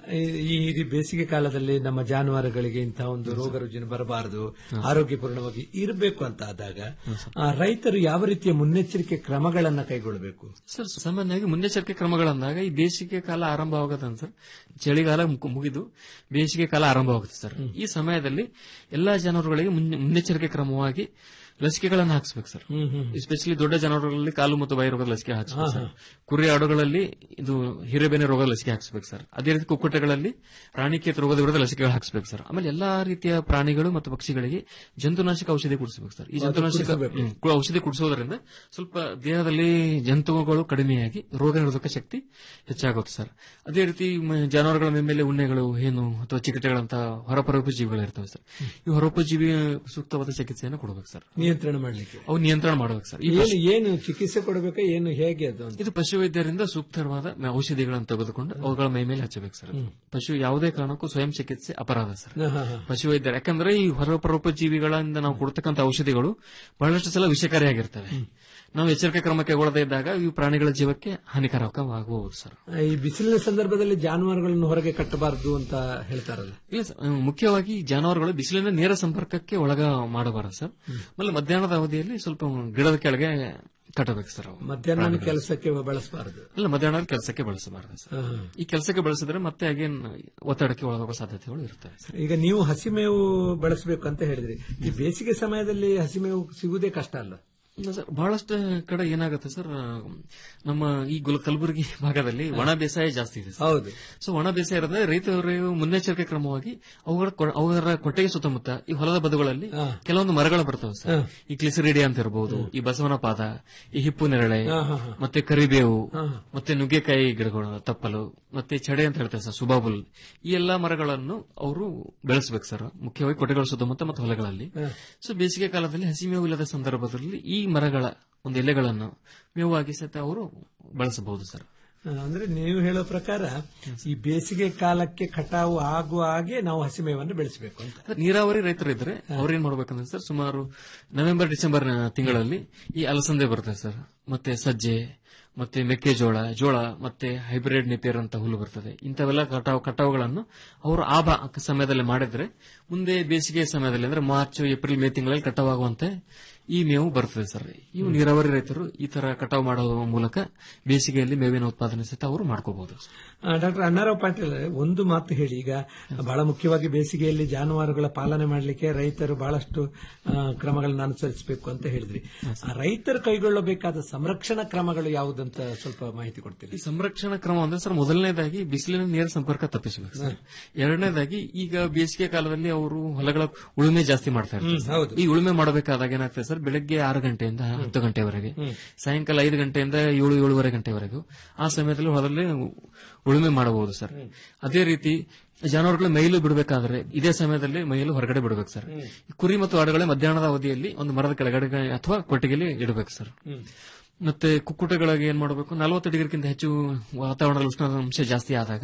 ಈ ಈ ಬೇಸಿಗೆ ಕಾಲದಲ್ಲಿ ನಮ್ಮ ಜಾನುವಾರುಗಳಿಗೆ ಇಂತಹ ಒಂದು ರೋಗ ರುಜಿನ ಬರಬಾರದು ಆರೋಗ್ಯಪೂರ್ಣವಾಗಿ ಇರಬೇಕು ಅಂತ ಆದಾಗ ಆ, ರೈತರು ಯಾವ ರೀತಿಯ ಮುನ್ನೆಚ್ಚರಿಕೆ ಕ್ರಮಗಳನ್ನ ಕೈಗೊಳ್ಳಬೇಕು ಸರ್ ಸಾಮಾನ್ಯವಾಗಿ ಮುನ್ನೆಚ್ಚರಿಕೆ ಕ್ರಮಗಳಂದಾಗ ಈ ಬೇಸಿಗೆ ಕಾಲ ಆರಂಭವಾಗುತ್ತೆ ಸರ್ ಚಳಿಗಾಲ ಮುಗ್- ಮುಗಿದು ಬೇಸಿಗೆ ಕಾಲ ಆರಂಭವಾಗುತ್ತೆ ಸರ್ ಈ ಸಮಯದಲ್ಲಿ ಎಲ್ಲಾ ಜಾನುವಾರುಗಳಿಗೆ ಮುನ್ನೆ- ಮುನ್ನೆಚ್ಚರಿಕೆ ಕ್ರಮವಾಗಿ ಲಸಿಕೆಗಳನ್ನು ಹಾಕಿಸ್ಬೇಕು ಸರ್ ಎಸ್ಪೆಷಲಿ ದೊಡ್ಡ ಜಾನುವಾರುಗಳಲ್ಲಿ ಕಾಲು ಮತ್ತು ಬಾಯಿ ರೋಗದ ಲಸಿಕೆ ಹಾಕಿಸ್ಬೇಕು ಸರ್ ಕುರಿ ಆಡುಗಳಲ್ಲಿ ಇದು ಹಿರೇಬೇನೆ ರೋಗದ ಲಸಿಕೆ ಹಾಕಿಸ್ಬೇಕು ಸರ್ ಅದೇ ರೀತಿ ಕುಕ್ಕುಟಗಳಲ್ಲಿ ರಾಣಿಕೇತ ರೋಗದ ವಿರುದ್ಧ ಲಸಿಕೆಗಳು ಹಾಕಿಸ್ಬೇಕು ಸರ್ ಆಮೇಲೆ ಎಲ್ಲಾ ರೀತಿಯ ಪ್ರಾಣಿಗಳು ಮತ್ತು ಪಕ್ಷಿಗಳಿಗೆ ಜಂತುನಾಶಕ ಔಷಧಿ ಕುಡಿಸಬೇಕು ಸರ್ ಈ ಜಂತುನಾಶಕ ಹ್ಮ್, ಕು- ಔಷಧಿ ಕುಡಿಸೋದ್ರಿಂದ ಸ್ವಲ್ಪ ದೇಹದಲ್ಲಿ ಜಂತುಗಳು ಕಡಿಮೆಯಾಗಿ ರೋಗ ನಿರೋಧಕ ಶಕ್ತಿ ಹೆಚ್ಚಾಗುತ್ತೆ ಸರ್ ಅದೇ ರೀತಿ ಮ- ಜಾನುವಾರುಗಳ ಮೇಲೆ ಉಣ್ಣೆಗಳು ಹೇನು ಅಥವಾ ಚಿಕಟೆಗಳಂತ ಹೊರಪರೋಪಜೀವಿಗಳು ಇರ್ತವೆ ಸರ್ ಈ ಹೊರಪಜೀವಿ ಸೂಕ್ತವಾದ ಚಿಕಿತ್ಸೆಯನ್ನು ಕೊಡಬೇಕು ಸರ್ ನಿಯಂತ್ರಣ ಮಾಡಲಿಕ್ಕೆ ಅವು ನಿಯಂತ್ರಣ ಮಾಡಬೇಕು ಸರ್ ಈ ಏನು ಏನು ಚಿಕಿತ್ಸೆ ಕೊಡಬೇಕಾ ಏನು ಹೇಗೆ ಅದು ಅಂತ ಇದು ಪಶುವೈದ್ಯರಿಂದ ಸೂಕ್ತವಾದ ಮ- ಔಷಧಿಗಳನ್ನು ತೆಗೆದುಕೊಂಡು ಅವುಗಳ ಮೈ ಮೇಲೆ ಹಚ್ಚಬೇಕು ಸರ್ ಅದು. ಪಶು ಯಾವುದೇ ಕಾರಣಕ್ಕೂ ಸ್ವಯಂ ಚಿಕಿತ್ಸೆ ಅಪರಾಧ ಸರ್ ಹಾ, ಹಾ, ಹಾ. ಪಶುವೈದ್ಯರು ಯಾಕಂದ್ರೆ ಈ ಹೊರಪರೋಪಜೀವಿಗಳಿಂದ ನಾವು ಕೊಡ್ತಕ್ಕಂಥ ಔಷಧಿಗಳು ಬಹಳಷ್ಟು ಸಲ ವಿಷಕಾರಿಯಾಗಿರ್ತವೆ ನಾವು ಎಚ್ಚರಿಕೆ ಕ್ರಮ ಕೈಗೊಳ್ಳದೇ ಇದ್ದಾಗ ಇವು ಪ್ರಾಣಿಗಳ ಜೀವಕ್ಕೆ ಹಾನಿಕಾರಕವಾಗಬಹುದು ಸರ್ ಈ ಬಿಸಿಲಿನ ಸಂದರ್ಭದಲ್ಲಿ ಜಾನುವಾರುಗಳನ್ನು ಹೊರಗೆ ಕಟ್ಟಬಾರದು ಅಂತ ಹೇಳ್ತಾರಲ್ಲ ಇಲ್ಲ ಸರ್ ಅಹ್, ಮುಖ್ಯವಾಗಿ ಜಾನುವಾರುಗಳು ಬಿಸಿಲಿನ ನೇರ ಸಂಪರ್ಕಕ್ಕೆ ಒಳಗ ಮಾಡಬಾರದು ಸರ್ ಆಮೇಲೆ ಮಧ್ಯಾಹ್ನದ ಅವಧಿಯಲ್ಲಿ ಸ್ವಲ್ಪ ಗಿಡದ ಕೆಳಗೆ ಕಟ್ಟಬೇಕು ಸರ್ ಅವು ಮಧ್ಯಾಹ್ನ ಕೆಲಸಕ್ಕೆ ಬಳಸಬಾರದು ಇಲ್ಲ ಮಧ್ಯಾಹ್ನದ ಕೆಲಸಕ್ಕೆ ಬಳಸಬಾರದು ಸರ್ ಈ ಕೆಲಸಕ್ಕೆ ಬಳಸಿದ್ರೆ ಮತ್ತೆ ಅಗೇನ್ ಒತ್ತಡಕ್ಕೆ ಒಳಗಾಗುವ ಸಾಧ್ಯತೆಗಳು ಇರ್ತವೆ ಸರ್ ಈಗ ನೀವು ಹಸಿಮೇವು ಬಳಸಬೇಕು ಅಂತ ಹೇಳಿದ್ರಿ ಈ ಬೇಸಿಗೆ ಸಮಯದಲ್ಲಿ ಹಸಿಮೇವು ಸಿಗುವುದೇ ಕಷ್ಟ ಅಲ್ಲ ಇಲ್ಲ ಸರ್ ಬಹಳಷ್ಟು ಕಡೆ ಏನಾಗುತ್ತೆ ಸರ್ ನಮ್ಮ ಈ ಗುಲ್ ಕಲಬುರಗಿ ಭಾಗದಲ್ಲಿ ಒಣ ಬೇಸಾಯ ಜಾಸ್ತಿ ಇದೆ ಸರ್. ಹೌದು ಸೊ ಒಣ ಬೇಸಾಯ ಇರೋದ್ರೆ ರೈತರು ಮುನ್ನೆಚ್ಚರಿಕೆ ಕ್ರಮವಾಗಿ ಅವುಗಳ ಕೊ- ಅವರ ಕೊಟ್ಟಿಗೆ ಸುತ್ತಮುತ್ತ ಈ ಹೊಲದ ಬದುಗಳಲ್ಲಿ ಕೆಲವೊಂದು ಮರಗಳು ಬರ್ತವೆ ಸರ್ ಈ ಕ್ಲಿಸರಿಡಿ ಅಂತ ಇರಬಹುದು ಈ ಬಸವನ ಪಾದ ಈ ಹಿಪ್ಪು ನೆರಳೆ ಮತ್ತೆ ಕರಿಬೇವು ಮತ್ತೆ ನುಗ್ಗೆಕಾಯಿ ಗಿಡಗಳು ತಪ್ಪಲು ಮತ್ತೆ ಚಡೆ ಅಂತ ಹೇಳ್ತಾರೆ ಸರ್ ಸುಬಾಬುಲ್ ಈ ಎಲ್ಲಾ ಮರಗಳನ್ನು ಅವರು ಬೆಳೆಸಬೇಕು ಸರ್ ಮುಖ್ಯವಾಗಿ ಕೊಟ್ಟಿಗೆಗಳ ಸುತ್ತಮುತ್ತ ಮತ್ತು ಹೊಲಗಳಲ್ಲಿ ಸೊ ಬೇಸಿಗೆ ಕಾಲದಲ್ಲಿ ಹಸಿಮೇವು ಇಲ್ಲದ ಸಂದರ್ಭದಲ್ಲಿ ಈ ಮರಗಳ ಒಂದು ಎಲೆಗಳನ್ನು ಮೇವಾಗಿ ಸಹಿತ ಅವರು ಬಳಸಬಹುದು ಸರ್ ಆ, ಅಂದ್ರೆ ನೀವು ಹೇಳೋ ಪ್ರಕಾರ ಈ ಬೇಸಿಗೆ ಕಾಲಕ್ಕೆ ಕಟಾವು ಆಗುವ ಹಾಗೆ ನಾವು ಹಸಿಮೇವನ್ನು ಬೆಳೆಸಬೇಕು ಅಂತ ಅದೇ ನೀರಾವರಿ ರೈತರು ಇದ್ರೆ ಅವ್ರೇನ್ ಮಾಡ್ಬೇಕಂದ್ರೆ ಸರ್ ಸುಮಾರು ನವೆಂಬರ್ ಡಿಸೆಂಬರ್ ತಿಂಗಳಲ್ಲಿ ಈ ಅಲಸಂದೆ ಬರ್ತದೆ ಸರ್ ಮತ್ತೆ ಸಜ್ಜೆ ಮತ್ತೆ ಮೆಕ್ಕೆಜೋಳ ಜೋಳ ಮತ್ತೆ ಹೈಬ್ರಿಡ್ ನೆಪಿಯರ್ ಅಂತ ಹುಲ್ಲು ಬರ್ತದೆ ಇಂಥವೆಲ್ಲ ಕಟಾವು ಕಟಾವುಗಳನ್ನು ಅವರು ಆ ಬಾ- ಸಮಯದಲ್ಲಿ ಮಾಡಿದ್ರೆ ಮುಂದೆ ಬೇಸಿಗೆ ಸಮಯದಲ್ಲಿ ಅಂದ್ರೆ ಮಾರ್ಚ್ ಏಪ್ರಿಲ್ ಮೇ ತಿಂಗಳಲ್ಲಿ ಕಟಾವಾಗುವಂತೆ ಈ ಮೇವು ಬರ್ತದೆ ಸರ್ ಇವು ನೀರಾವರಿ ರೈತರು ಈ ತರ ಕಟಾವು ಮಾಡುವ ಮೂಲಕ ಬೇಸಿಗೆಯಲ್ಲಿ ಮೇವಿನ ಉತ್ಪಾದನೆ ಸಹಿತ ಅವರು ಮಾಡ್ಕೋಬಹುದು ಡಾಕ್ಟರ್ ಅಣ್ಣಾರಾವ್ ಪಾಟೀಲ್ ಒಂದು ಮಾತು ಹೇಳಿ ಈಗ ಬಹಳ ಮುಖ್ಯವಾಗಿ ಬೇಸಿಗೆಯಲ್ಲಿ ಜಾನುವಾರುಗಳ ಪಾಲನೆ ಮಾಡಲಿಕ್ಕೆ ರೈತರು ಬಹಳಷ್ಟು ಆ, ಕ್ರಮಗಳನ್ನು ಅನುಸರಿಸಬೇಕು ಅಂತ ಹೇಳಿದ್ರಿ ಆ ರೈತರು ಕೈಗೊಳ್ಳಬೇಕಾದ ಸಂರಕ್ಷಣಾ ಕ್ರಮಗಳು ಯಾವುದಂತ ಸ್ವಲ್ಪ ಮಾಹಿತಿ ಕೊಡ್ತೀರಿ ಈ ಸಂರಕ್ಷಣಾ ಕ್ರಮ ಅಂದ್ರೆ ಸರ್ ಮೊದಲನೇದಾಗಿ ಬಿಸಿಲಿನ ನೇರ ಸಂಪರ್ಕ ತಪ್ಪಿಸಬೇಕು ಸರ್ ಎರಡನೇದಾಗಿ ಈಗ ಬೇಸಿಗೆ ಕಾಲದಲ್ಲಿ ಅವರು ಹೊಲಗಳ ಉಳುಮೆ ಜಾಸ್ತಿ ಮಾಡ್ತಾ ಇರ್ತಾರೆ ಸರ್. ಹೌದು. ಈ ಉಳುಮೆ ಮಾಡಬೇಕಾದಾಗ ಏನಾಗ್ತದೆ ಸರ್ ಬೆಳಗ್ಗೆ ಆರು ಗಂಟೆಯಿಂದ ಹತ್ತು ಗಂಟೆವರೆಗೆ ಸಾಯಂಕಾಲ ಐದು ಗಂಟೆಯಿಂದ ಏಳು ಏಳುವರೆ ಗಂಟೆವರೆಗೂ ಆ ಸಮಯದಲ್ಲಿ ಹೊಲದಲ್ಲಿ ಉಳುಮೆ ಮಾಡಬಹುದು ಸರ್ ಅದೇ ರೀತಿ ಜಾನುವಾರುಗಳ ಮೈಲು ಬಿಡಬೇಕಾದ್ರೆ ಇದೇ ಸಮಯದಲ್ಲಿ ಮೈಲು ಹೊರಗಡೆ ಬಿಡಬೇಕು ಸರ್ ಈ ಕುರಿ ಮತ್ತು ಆಡುಗಳ ಮಧ್ಯಾಹ್ನದ ಅವಧಿಯಲ್ಲಿ ಒಂದು ಮರದ ಕೆಳಗಡೆ ಅಥವಾ ಕೊಟ್ಟಿಗೆಯಲ್ಲಿ ಇಡಬೇಕು ಸರ್ ಮತ್ತೆ ಕುಕ್ಕುಟಗಳಿಗೆ ಏನ್ ಮಾಡಬೇಕು ನಲವತ್ತು ಡಿಗ್ರಿಗಿಂತ ಹೆಚ್ಚು ವಾತಾವರಣದ ಉಷ್ಣಾಂಶ ಜಾಸ್ತಿ ಆದಾಗ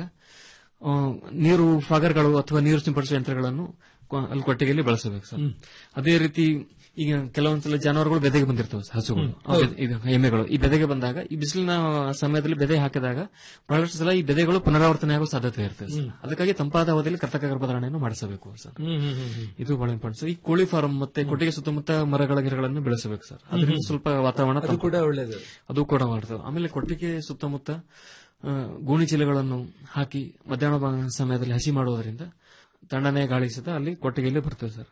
ಆ, ನೀರು ಫಾಗರ್ಗಳು ಅಥವಾ ನೀರು ಸಿಂಪಡಿಸುವ ಯಂತ್ರಗಳನ್ನು ಕೊ- ಅಲ್ಲಿ ಕೊಟ್ಟಿಗೆಯಲ್ಲಿ ಬಳಸಬೇಕು ಸರ್ ಅದೇ ರೀತಿ ಈಗ ಕೆಲವೊಂದ್ಸಲ ಜಾನುವಾರುಗಳು ಬೆದೆಗೆ ಬಂದಿರ್ತವೆ ಸರ್, ಹಸುಗಳು ಅವು ಬೆದೆ- ಈಗ ಎಮ್ಮೆಗಳು ಈ ಬೆದೆಗೆ ಬಂದಾಗ ಈ ಬಿಸಿಲಿನ ಸಮಯದಲ್ಲಿ ಬೆದೆ ಹಾಕಿದಾಗ ಬಹಳಷ್ಟು ಸಲ ಈ ಬೆದೆಗಳು ಪುನರಾವರ್ತನೆ ಆಗೋ ಸಾಧ್ಯತೆ ಇರ್ತದೆ ಸರ್. ಅದಕ್ಕಾಗಿ ತಂಪಾದ ಅವಧಿಯಲ್ಲಿ ಕರ್ತಕ ಗರ್ಭಧಾರಣೆಯನ್ನು ಮಾಡಿಸಬೇಕು ಸರ್ ಇದು ಬಹಳ ಇಂಪಾರ್ಟೆಂಟ್ ಸರ್ ಈ ಕೋಳಿ ಫಾರ್ಮ್ ಮತ್ತೆ ಕೊಟ್ಟಿಗೆ ಸುತ್ತಮುತ್ತ ಮರಗಳ ಗಿಡಗಳನ್ನು ಬೆಳೆಸಬೇಕು ಸರ್ ಅದರಿಂದ ಸ್ವಲ್ಪ ವಾತಾವರಣ ಅದು ತಂಪು- ಕೂಡ ಒಳ್ಳೇದು ಅದು ಕೂಡ ಮಾಡ್ತೇವೆ ಆಮೇಲೆ ಕೊಟ್ಟಿಗೆ ಸುತ್ತಮುತ್ತ ಆ, ಗೋಣಿ ಚೀಲಗಳನ್ನು ಹಾಕಿ ಮಧ್ಯಾಹ್ನ ಬ- ಸಮಯದಲ್ಲಿ ಹಸಿ ಮಾಡುವುದರಿಂದ ತಣ್ಣನೆ ಗಾಳಿ ಸಹಿತ ಅಲ್ಲಿ ಕೊಟ್ಟಿಗೆಯಲ್ಲಿ ಬರ್ತವೆ ಸರ್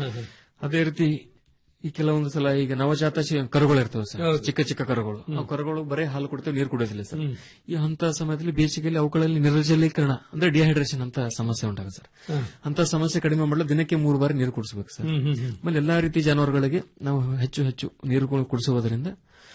ಅದೇ ರೀತಿ ಈ ಕೆಲವೊಂದು ಸಲ ಈಗ ನವಜಾತ ಶಿ- ಕರುಗಳು ಇರ್ತವೆ ಸರ್ ಚಿಕ್ಕ ಚಿಕ್ಕ ಕರುಗಳು ಆ ಕರುಗಳು ಬರೀ ಹಾಲು ಕೊಡ್ತೇವೆ ನೀರು ಕುಡಿಯೋದಿಲ್ಲ ಸರ್ ಈ ಅಂತ ಸಮಯದಲ್ಲಿ ಬೇಸಿಗೆಯಲ್ಲಿ ಅವುಗಳಲ್ಲಿ ನಿರ್ಜಲೀಕರಣ ಅಂದ್ರೆ ಡಿಹೈಡ್ರೇಷನ್ ಅಂತ ಸಮಸ್ಯೆ ಉಂಟಾಗುತ್ತೆ ಸರ್ ಅಂತ ಸಮಸ್ಯೆ ಕಡಿಮೆ ಮಾಡಲು ದಿನಕ್ಕೆ ಮೂರು ಬಾರಿ ನೀರು ಕುಡಿಸಬೇಕು ಸರ್ ಆಮೇಲೆ ಎಲ್ಲಾ ರೀತಿ ಜಾನುವಾರುಗಳಿಗೆ ನಾವು ಹೆಚ್ಚು ಹೆಚ್ಚು ನೀರು ಕುಡಿಸುವುದರಿಂದ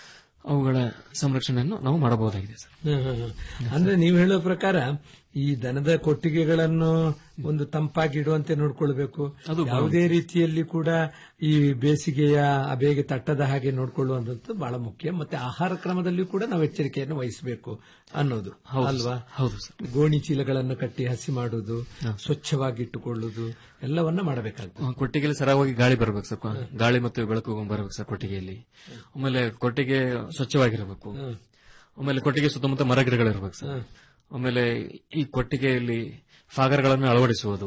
ಅವುಗಳ ಸಂರಕ್ಷಣೆಯನ್ನು ನಾವು ಮಾಡಬಹುದಾಗಿದೆ ಸರ್ ಹ್ಮ್, ಹ್ಮ್, ಹ್ಮ್. ಅಂದ್ರೆ ನೀವು ಹೇಳೋ ಪ್ರಕಾರ ಈ ದನದ ಕೊಟ್ಟಿಗೆಗಳನ್ನು ಒಂದು ತಂಪಾಗಿ ಇಡುವಂತೆ ನೋಡ್ಕೊಳ್ಬೇಕು ಯಾವುದೇ ರೀತಿಯಲ್ಲಿ ಕೂಡ ಈ ಬೇಸಿಗೆಯ ಅಬೇಗೆ ತಟ್ಟದ ಹಾಗೆ ನೋಡ್ಕೊಳ್ಳುವಂಥದ್ದು ಬಹಳ ಮುಖ್ಯ ಮತ್ತೆ ಆಹಾರ ಕ್ರಮದಲ್ಲಿಯೂ ಕೂಡ ನಾವು ಎಚ್ಚರಿಕೆಯನ್ನು ವಹಿಸಬೇಕು ಅನ್ನೋದು ಅಲ್ವಾ ಹೌದು ಸರ್ ಗೋಣಿ ಚೀಲಗಳನ್ನು ಕಟ್ಟಿ ಹಸಿ ಮಾಡುವುದು ಸ್ವಚ್ಛವಾಗಿಟ್ಟುಕೊಳ್ಳುವುದು ಎಲ್ಲವನ್ನ ಮಾಡಬೇಕಾಗ್ತದೆ ಆ, ಕೊಟ್ಟಿಗೆಯಲ್ಲಿ ಸರಾಗವಾಗಿ ಗಾಳಿ ಬರಬೇಕು ಸರ್ ಗಾಳಿ ಮತ್ತು ಬೆಳಕು ಬರಬೇಕು ಸರ್ ಕೊಟ್ಟಿಗೆಯಲ್ಲಿ ಆಮೇಲೆ ಕೊಟ್ಟಿಗೆ ಸ್ವಚ್ಛವಾಗಿರಬೇಕು ಆಮೇಲೆ ಕೊಟ್ಟಿಗೆ ಸುತ್ತಮುತ್ತ ಮರ ಗಿಡಗಳಿರ್ಬೇಕು ಸರ್ ಆಮೇಲೆ ಈ ಕೊಟ್ಟಿಗೆಯಲ್ಲಿ ಫಾಗರ್ಗಳನ್ನು ಅಳವಡಿಸುವುದು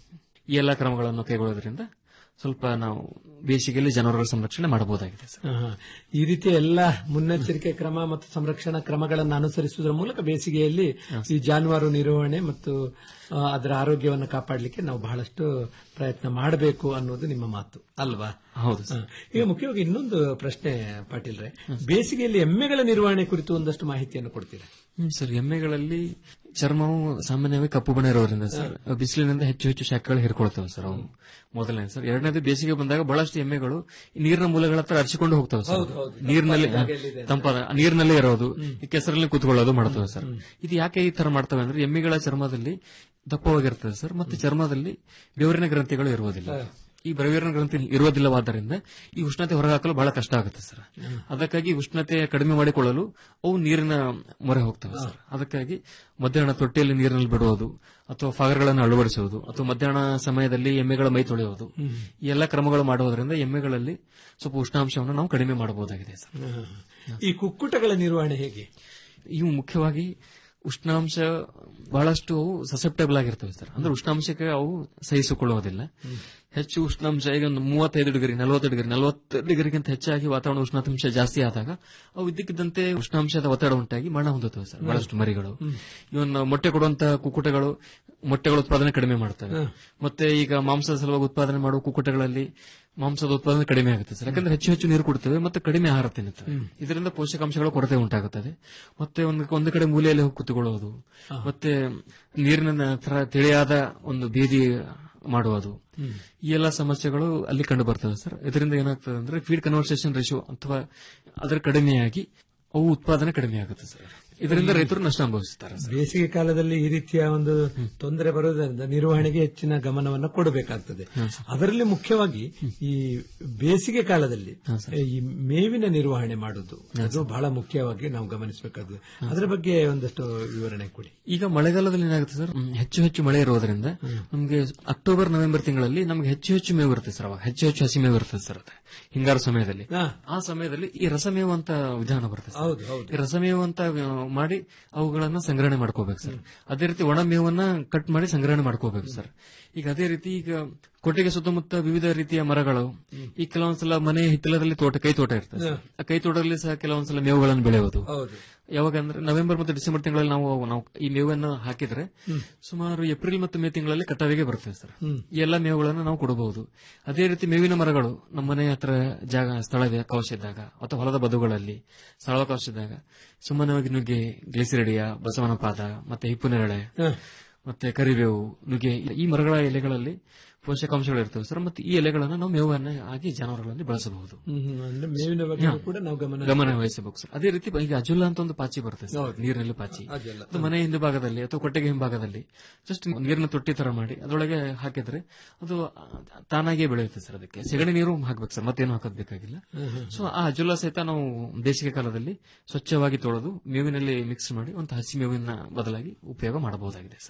ಈ ಎಲ್ಲಾ ಕ್ರಮಗಳನ್ನು ಕೈಗೊಳ್ಳೋದ್ರಿಂದ ಸ್ವಲ್ಪ ನಾವು ಬೇಸಿಗೆಯಲ್ಲಿ ಜಾನುವಾರುಗಳ ಸಂರಕ್ಷಣೆ ಮಾಡಬಹುದಾಗಿದೆ ಸರ್ ಆಹಾ. ಈ ರೀತಿಯ ಎಲ್ಲ ಮುನ್ನೆಚ್ಚರಿಕೆ ಕ್ರಮ ಮತ್ತು ಸಂರಕ್ಷಣಾ ಕ್ರಮಗಳನ್ನು ಅನುಸರಿಸುವುದರ ಮೂಲಕ ಬೇಸಿಗೆಯಲ್ಲಿ ಈ ಜಾನುವಾರು ನಿರ್ವಹಣೆ ಮತ್ತು ಆ, ಅದರ ಆರೋಗ್ಯವನ್ನು ಕಾಪಾಡಲಿಕ್ಕೆ ನಾವು ಬಹಳಷ್ಟು ಪ್ರಯತ್ನ ಮಾಡಬೇಕು ಅನ್ನೋದು ನಿಮ್ಮ ಮಾತು ಅಲ್ವಾ ಹೌದು ಹಾ. ಈಗ ಮುಖ್ಯವಾಗಿ ಇನ್ನೊಂದು ಪ್ರಶ್ನೆ ಪಾಟೀಲ್ರೆ ಬೇಸಿಗೆಯಲ್ಲಿ ಎಮ್ಮೆಗಳ ನಿರ್ವಹಣೆ ಕುರಿತು ಒಂದಷ್ಟು ಮಾಹಿತಿಯನ್ನು ಕೊಡ್ತೀರಾ ಹ್ಮ್ ಸರ್ ಎಮ್ಮೆಗಳಲ್ಲಿ ಚರ್ಮವು ಸಾಮಾನ್ಯವಾಗಿ ಕಪ್ಪು ಬಣ್ಣ ಇರೋದ್ರಿಂದ ಸರ್ ಬಿಸಿಲಿನಿಂದ ಹೆಚ್ಚು ಹೆಚ್ಚು ಶಾಖಗಳು ಹಿರ್ಕೊಳ್ತವೆ ಸರ್ ಅವು ಮೊದಲನೇ ಸರ್ ಎರಡನೇದು ಬೇಸಿಗೆ ಬಂದಾಗ ಬಹಳಷ್ಟು ಎಮ್ಮೆಗಳು ಈ ನೀರಿನ ಮೂಲಗಳ ಹತ್ರ ಅರಿಸಿಕೊಂಡು ಹೋಗ್ತವೆ ಸರ್ ನೀರಿನಲ್ಲಿ ತಂಪಾದ ನೀರಿನಲ್ಲೇ ಇರೋದು ಈ ಕೆಸರಲ್ಲಿ ಕೂತ್ಕೊಳ್ಳೋದು ಮಾಡ್ತವೆ ಸರ್ ಇದು ಯಾಕೆ ಈ ತರ ಮಾಡ್ತವೆ ಅಂದ್ರೆ ಎಮ್ಮೆಗಳ ಚರ್ಮದಲ್ಲಿ ದಪ್ಪವಾಗಿರ್ತದೆ ಸರ್ ಮತ್ತೆ ಚರ್ಮದಲ್ಲಿ ಬೆವರಿನ ಗ್ರಂಥಿಗಳು ಇರುವುದಿಲ್ಲ ಈ ಬೆವರಿನ ಗ್ರಂಥಿ ಇರುವುದಿಲ್ಲವಾದ್ದರಿಂದ ಈ ಉಷ್ಣತೆ ಹೊರಹಾಕಲು ಬಹಳ ಕಷ್ಟ ಆಗುತ್ತೆ ಸರ್ ಅದಕ್ಕಾಗಿ ಉಷ್ಣತೆ ಕಡಿಮೆ ಮಾಡಿಕೊಳ್ಳಲು ಅವು ನೀರಿನ ಮೊರೆ ಹೋಗ್ತವೆ ಸರ್ ಅದಕ್ಕಾಗಿ ಮಧ್ಯಾಹ್ನ ತೊಟ್ಟಿಯಲ್ಲಿ ನೀರಿನಲ್ಲಿ ಬಿಡುವುದು ಅಥವಾ ಫಾಗರ್ಗಳನ್ನು ಅಳವಡಿಸುವುದು ಅಥವಾ ಮಧ್ಯಾಹ್ನ ಸಮಯದಲ್ಲಿ ಎಮ್ಮೆಗಳ ಮೈ ತೊಳೆಯುವುದು ಈ ಎಲ್ಲ ಕ್ರಮಗಳು ಮಾಡುವುದರಿಂದ ಎಮ್ಮೆಗಳಲ್ಲಿ ಸ್ವಲ್ಪ ಉಷ್ಣಾಂಶವನ್ನು ನಾವು ಕಡಿಮೆ ಮಾಡಬಹುದಾಗಿದೆ ಸರ್ ಈ ಕುಕ್ಕುಟಗಳ ನಿರ್ವಹಣೆ ಹೇಗೆ ಇವು ಮುಖ್ಯವಾಗಿ ಉಷ್ಣಾಂಶ ಬಹಳಷ್ಟು ಅವು ಸಸೆಪ್ಟಬಲ್ ಆಗಿರ್ತವೆ ಸರ್ ಅಂದ್ರೆ ಉಷ್ಣಾಂಶಕ್ಕೆ ಅವು ಸಹಿಸಿಕೊಳ್ಳುವುದಿಲ್ಲ ಹೆಚ್ಚು ಉಷ್ಣಾಂಶ ಈಗ ಒಂದು ಮೂವತ್ತೈದು ಡಿಗ್ರಿ ನಲವತ್ತು ಡಿಗ್ರಿ ನಲವತ್ತು ಡಿಗ್ರಿಗಿಂತ ಹೆಚ್ಚಾಗಿ ವಾತಾವರಣ ಉಷ್ಣಾಂಶ ಜಾಸ್ತಿ ಆದಾಗ ಅವು ಇದ್ದಕ್ಕಿದ್ದಂತೆ ಉಷ್ಣಾಂಶದ ಒತ್ತಡ ಉಂಟಾಗಿ ಮರಣ ಹೊಂದುತ್ತವೆ ಸರ್ ಬಹಳಷ್ಟು ಮರಿಗಳು ಇವನ್ ಮೊಟ್ಟೆ ಕೊಡುವಂತಹ ಕುಕ್ಕುಟಗಳು ಮೊಟ್ಟೆಗಳ ಉತ್ಪಾದನೆ ಕಡಿಮೆ ಮಾಡ್ತವೆ ಮತ್ತೆ ಈಗ ಮಾಂಸದ ಸಲುವಾಗಿ ಉತ್ಪಾದನೆ ಮಾಡುವ ಕುಕ್ಕುಟಗಳಲ್ಲಿ ಮಾಂಸದ ಉತ್ಪಾದನೆ ಕಡಿಮೆ ಆಗುತ್ತೆ ಸರ್ ಯಾಕಂದ್ರೆ ಹೆಚ್ಚು ಹೆಚ್ಚು ನೀರು ಕೊಡ್ತೇವೆ ಮತ್ತೆ ಕಡಿಮೆ ಆಹಾರ ತಿನ್ನುತ್ತವೆ ಇದರಿಂದ ಪೋಷಕಾಂಶಗಳ ಕೊರತೆ ಉಂಟಾಗುತ್ತದೆ ಮತ್ತೆ ಒಂದು ಒಂದು ಕಡೆ ಮೂಲೆಯಲ್ಲಿ ಹೋಗಿ ಕುತ್ಕೊಳ್ಳೋದು ಮತ್ತೆ ನೀರಿನ ತರ ತಿಳಿಯಾದ ಒಂದು ಬೀದಿ ಮಾಡುವುದು ಈ ಎಲ್ಲ ಸಮಸ್ಯೆಗಳು ಅಲ್ಲಿ ಕಂಡು ಬರ್ತವೆ ಸರ್ ಇದರಿಂದ ಏನಾಗ್ತದೆ ಅಂದ್ರೆ ಫೀಡ್ ಕನ್ವರ್ಸೇಷನ್ ರೇಷಿಯೋ ಅಥವಾ ಅದರ ಕಡಿಮೆಯಾಗಿ ಅವು ಉತ್ಪಾದನೆ ಕಡಿಮೆ ಆಗುತ್ತೆ ಸರ್ ಇದರಿಂದ ರೈತರು ನಷ್ಟ ಅನುಭವಿಸುತ್ತಾರೆ ಸರ್ ಬೇಸಿಗೆ ಕಾಲದಲ್ಲಿ ಈ ರೀತಿಯ ಒಂದು ತೊಂದರೆ ಬರುವುದರಿಂದ ನಿರ್ವಹಣೆಗೆ ಹೆಚ್ಚಿನ ಗಮನವನ್ನು ಕೊಡಬೇಕಾಗ್ತದೆ ಅದರಲ್ಲಿ ಮುಖ್ಯವಾಗಿ ಈ ಬೇಸಿಗೆ ಕಾಲದಲ್ಲಿ ಈ ಮೇವಿನ ನಿರ್ವಹಣೆ ಮಾಡುವುದು ಅದು ಬಹಳ ಮುಖ್ಯವಾಗಿ ನಾವು ಗಮನಿಸಬೇಕಾಗ್ತದೆ ಅದರ ಬಗ್ಗೆ ಒಂದಷ್ಟು ವಿವರಣೆ ಕೊಡಿ ಈಗ ಮಳೆಗಾಲದಲ್ಲಿ ಏನಾಗುತ್ತೆ ಸರ್ ಹ್ಮ್, ಹೆಚ್ಚು ಹೆಚ್ಚು ಮಳೆ ಇರೋದ್ರಿಂದ ನಮಗೆ ಅಕ್ಟೋಬರ್ ನವೆಂಬರ್ ತಿಂಗಳಲ್ಲಿ ನಮಗೆ ಹೆಚ್ಚು ಹೆಚ್ಚು ಮೇವು ಇರುತ್ತೆ ಸರ್ ಅವಾಗ ಹೆಚ್ಚು ಹೆಚ್ಚು ಹಸಿ ಮೇವು ಇರ್ತದೆ ಸರ್ ಅದು ಹಿಂಗಾರು ಸಮಯದಲ್ಲಿ ಹಾ. ಆ ಸಮಯದಲ್ಲಿ ಈ ರಸಮೇವು ಅಂತ ವಿಧಾನ ಬರುತ್ತೆ ಸರ್. ಹೌದು, ಹೌದು. ಈ ರಸಮೇವು ಅಂತ ಆ, ಮಾಡಿ ಅವುಗಳನ್ನ ಸಂಗ್ರಹಣೆ ಮಾಡ್ಕೋಬೇಕು ಸರ್ ಅದೇ ರೀತಿ ಒಣ ಮೇವನ್ನ ಕಟ್ ಮಾಡಿ ಸಂಗ್ರಹಣೆ ಮಾಡ್ಕೋಬೇಕು ಸರ್ ಈಗ ಅದೇ ರೀತಿ ಈಗ ಕೊಟ್ಟಿಗೆ ಸುತ್ತಮುತ್ತ ವಿವಿಧ ರೀತಿಯ ಮರಗಳು ಈ ಕೆಲವೊಂದ್ಸಲ ಮನೆ ಹಿತ್ತಲದಲ್ಲಿ ತೋಟ ಕೈ ತೋಟ ಇರ್ತದೆ ಸರ್. ಆ ಕೈ ತೋಟದಲ್ಲಿ ಸಹ ಕೆಲವೊಂದ್ಸಲ ಮೇವುಗಳನ್ನು ಬೆಳೆಯೋದು ಹೌದು ಯಾವಾಗ ಅಂದ್ರೆ ನವೆಂಬರ್ ಮತ್ತು ಡಿಸೆಂಬರ್ ತಿಂಗಳಲ್ಲಿ ನಾವು ನಾವು ಈ ಮೇವನ್ನು ಹಾಕಿದ್ರೆ ಸುಮಾರು ಏಪ್ರಿಲ್ ಮತ್ತು ಮೇ ತಿಂಗಳಲ್ಲಿ ಕಟಾವಿಗೆ ಬರ್ತದೆ ಸರ್ ಈ ಎಲ್ಲ ಮೇವುಗಳನ್ನು ನಾವು ಕೊಡಬಹುದು ಅದೇ ರೀತಿ ಮೇವಿನ ಮರಗಳು ನಮ್ಮ ಮನೆ ಹತ್ರ ಜಾಗ ಸ್ಥಳದ ಅವಕಾಶ ಇದ್ದಾಗ ಅಥವಾ ಹೊಲದ ಬದುಗಳಲ್ಲಿ ಸ್ಥಳಾವಕಾಶ ಇದ್ದಾಗ ಸಾಮಾನ್ಯವಾಗಿ ನುಗ್ಗೆ ಗ್ಲಿಸಿರಡಿಯ ಬಸವನ ಪಾದ ಮತ್ತೆ ಹಿಪ್ಪುನೆರಳೆ ಮತ್ತೆ ಕರಿಬೇವು ನುಗ್ಗೆ ಈ ಮರಗಳ ಎಲೆಗಳಲ್ಲಿ ಪೋಷಕಾಂಶಗಳು ಇರ್ತವೆ ಸರ್ ಮತ್ತೆ ಈ ಎಲೆಗಳನ್ನು ನಾವು ಮೇವನ್ನ ಆಗಿ ಜಾನುವಾರುಗಳಲ್ಲಿ ಬಳಸಬಹುದು ಹ್ಮ್, ಹ್ಮ್. ಅಂದ್ರೆ ಮೇವಿನ ಬಗ್ಗೆ ಕೂಡ ನಾವು ಗಮನ ಗಮನ ವಹಿಸಬೇಕು ಸರ್ ಅದೇ ರೀತಿ ಈಗ ಅಜುಲ್ಲ ಅಂತ ಒಂದು ಪಾಚಿ ಬರುತ್ತೆ ಸರ್ ನೀರಿನಲ್ಲಿ ಪಾಚಿ ಅದು ಮನೆ ಹಿಂಭಾಗದಲ್ಲಿ ಅಥವಾ ಕೊಟ್ಟಿಗೆ ಹಿಂಭಾಗದಲ್ಲಿ ಜಸ್ಟ್ ನೀರಿನ ತೊಟ್ಟಿ ತರ ಮಾಡಿ ಅದರೊಳಗೆ ಹಾಕಿದ್ರೆ ಅದು ತಾನಾಗಿಯೇ ಬೆಳೆಯುತ್ತೆ ಸರ್ ಅದಕ್ಕೆ ಸೆಗಣಿ ನೀರು ಹಾಕ್ಬೇಕು ಸರ್ ಮತ್ತೇನು ಹಾಕೋದ್ ಬೇಕಾಗಿಲ್ಲ ಸೊ ಆ ಅಜುಲ್ಲ ಸಹಿತ ನಾವು ಬೇಸಿಗೆ ಕಾಲದಲ್ಲಿ ಸ್ವಚ್ಛವಾಗಿ ತೊಳೆದು ಮೇವಿನಲ್ಲಿ ಮಿಕ್ಸ್ ಮಾಡಿ ಒಂದು ಹಸಿ ಮೇವಿನ ಬದಲಾಗಿ ಉಪಯೋಗ ಮಾಡಬಹುದಾಗಿದೆ ಸರ್